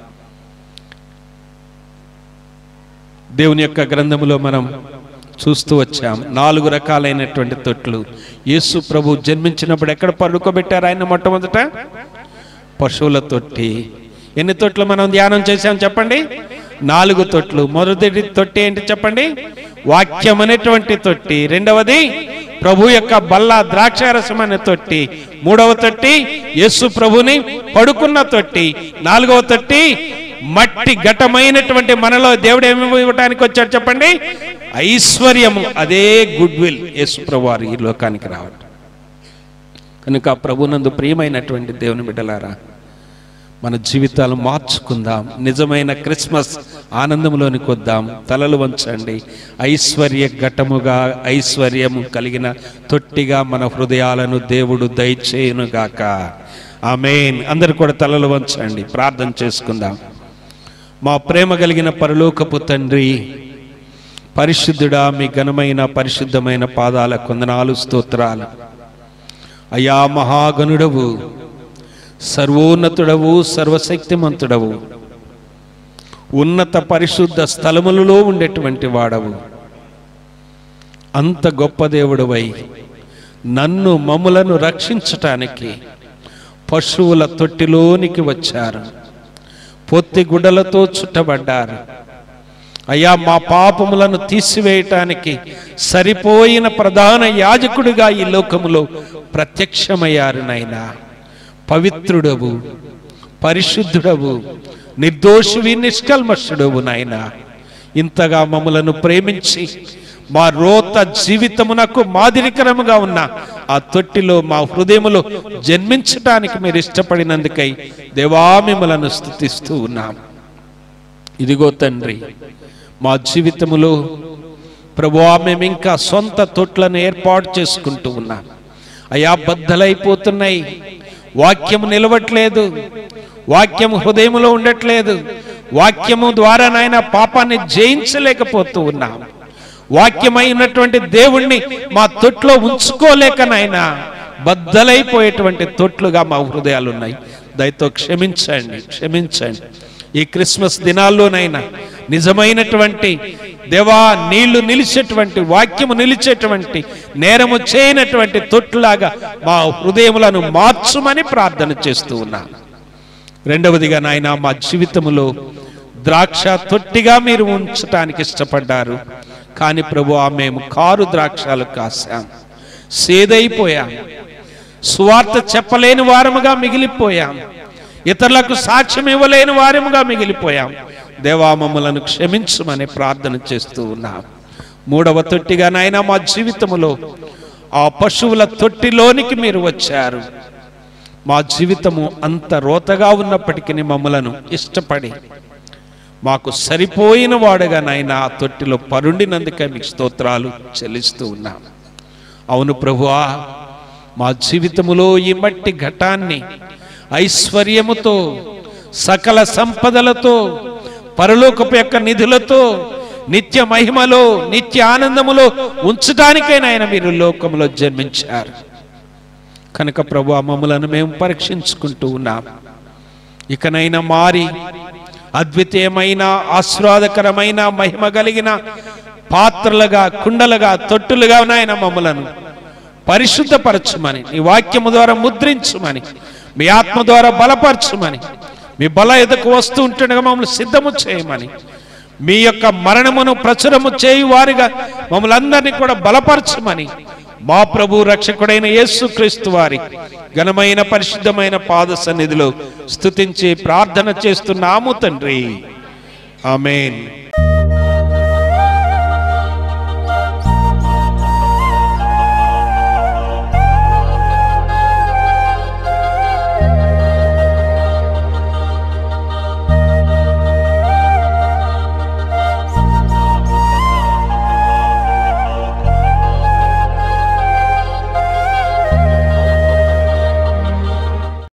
దేవుని యొక్క గ్రంథములో మనం చూస్తూ వచ్చాం నాలుగు రకాలైనటువంటి తొట్లు యేసు ప్రభు జన్మించినప్పుడు ఎక్కడ పడుకోబెట్టారు ఆయన మొట్టమొదట పశువుల తొట్టి ఎన్ని తొట్లు మనం ధ్యానం చేశాం చెప్పండి నాలుగు తొట్లు మొదటి తొట్టి ఏంటి చెప్పండి వాక్యం అనేటువంటి తొట్టి రెండవది ప్రభు యొక్క బల్ల ద్రాక్షారసం అనే తొట్టి మూడవ తొట్టి యేసు ప్రభుని పడుకున్న తొట్టి నాలుగవ తొట్టి మట్టి ఘటమైనటువంటి మనలో దేవుడు ఏమి ఇవ్వడానికి వచ్చాడు చెప్పండి ఐశ్వర్యము అదే గుడ్ విల్ యేసు ప్రభు వారు ఈ లోకానికి రావడం కనుక ప్రభునందు ప్రియమైనటువంటి దేవుని బిడ్డలారా మన జీవితాలు మార్చుకుందాం నిజమైన క్రిస్మస్ ఆనందంలోనికి వద్దాం తలలు వంచండి ఐశ్వర్య ఘటముగా ఐశ్వర్యము కలిగిన తొట్టిగా మన హృదయాలను దేవుడు దయచేయునుగాక ఆమెన్ అందరు కూడా తలలు వంచండి ప్రార్థన చేసుకుందాం మా ప్రేమ కలిగిన పరలోకపు తండ్రి పరిశుద్ధుడా మీ ఘనమైన పరిశుద్ధమైన పాదాల కొందనాలు స్తోత్రాలు అయా మహాగణుడవు సర్వోన్నతుడవు సర్వశక్తిమంతుడవు ఉన్నత పరిశుద్ధ స్థలములలో ఉండేటువంటి వాడవు అంత గొప్ప దేవుడవై నన్ను మమ్ములను రక్షించటానికి పశువుల తొట్టిలోనికి వచ్చారు పొత్తి గుడ్డలతో చుట్టబడ్డారు అయ్యా మా పాపములను తీసివేయటానికి సరిపోయిన ప్రధాన యాజకుడిగా ఈ లోకములో ప్రత్యక్షమయ్యారు నాయనా పవిత్రుడవు పరిశుద్ధుడవు నిర్దోషివి నిష్కల్మషుడవు నాయన ఇంతగా మమ్మలను ప్రేమించి మా రోత జీవితమునకు మాదిరికరముగా ఉన్న ఆ తొట్టిలో మా హృదయములో జన్మించటానికి మీరు ఇష్టపడినందుకై దేవా మిమ్మలను స్థుతిస్తూ ఉన్నాం ఇదిగో తండ్రి మా జీవితములో ప్రభువా మేము ఇంకా సొంత తొట్లను ఏర్పాటు చేసుకుంటూ ఉన్నాం అయా బద్దలైపోతున్నాయి వాక్యము నిలవట్లేదు వాక్యము హృదయములో ఉండట్లేదు వాక్యము ద్వారా నాయన పాపాన్ని జయించలేకపోతూ ఉన్నాం వాక్యమై ఉన్నటువంటి దేవుణ్ణి మా తొట్లో ఉంచుకోలేక నాయన బద్దలైపోయేటువంటి తొట్లుగా మా హృదయాలు ఉన్నాయి దయతో క్షమించండి క్షమించండి ఈ క్రిస్మస్ దినాల్లోనైనా నిజమైనటువంటి దేవా నీళ్లు నిలిచేటువంటి వాక్యము నిలిచేటువంటి నేరము చేయనటువంటి తొట్టులాగా మా హృదయములను మార్చుమని ప్రార్థన చేస్తూ ఉన్నాను రెండవదిగా నాయన మా జీవితములో ద్రాక్ష తొట్టిగా మీరు ఉంచటానికి ఇష్టపడ్డారు కానీ ప్రభు మేము కారు ద్రాక్షాలు కాసాం సేదైపోయాం సువార్త చెప్పలేని వారముగా మిగిలిపోయాం ఇతరులకు సాక్ష్యం ఇవ్వలేని వారముగా మిగిలిపోయాం దేవా మమ్మలను క్షమించమని ప్రార్థన చేస్తూ ఉన్నాం మూడవ తొట్టిగా నాయన మా జీవితములో ఆ పశువుల తొట్టిలోనికి మీరు వచ్చారు మా జీవితము అంత రోతగా ఉన్నప్పటికీ మమ్మలను ఇష్టపడి మాకు సరిపోయిన వాడుగా నాయన ఆ తొట్టిలో పరుండినందుకే మీకు స్తోత్రాలు చెల్లిస్తూ ఉన్నాం అవును ప్రభువా మా జీవితములో ఈ మట్టి ఘటాన్ని ఐశ్వర్యముతో సకల సంపదలతో పరలోకపు యొక్క నిధులతో నిత్య మహిమలో నిత్య ఆనందములో ఉంచడానికైనా ఆయన మీరు లోకంలో జన్మించారు కనుక ప్రభు మమ్మలను మేము పరీక్షించుకుంటూ ఉన్నాం ఇకనైనా మారి అద్వితీయమైన ఆస్వాదకరమైన మహిమ కలిగిన పాత్రలుగా కుండలుగా తొట్టులుగా నాయన మమ్మలను పరిశుద్ధపరచుమని నీ వాక్యము ద్వారా ముద్రించుమని మీ ఆత్మ ద్వారా బలపరచుమని మీ బల ఎదుకు వస్తూ ఉంటుండగా మమ్మల్ని సిద్ధము చేయమని మీ యొక్క మరణమును ప్రచురము చేయు వారిగా మమ్మల్ని అందరినీ కూడా బలపరచమని మా ప్రభు రక్షకుడైన యేసుక్రీస్తు వారి ఘనమైన పరిశుద్ధమైన పాద సన్నిధిలో స్తుతించి ప్రార్థన చేస్తున్నాము తండ్రి ఆమెన్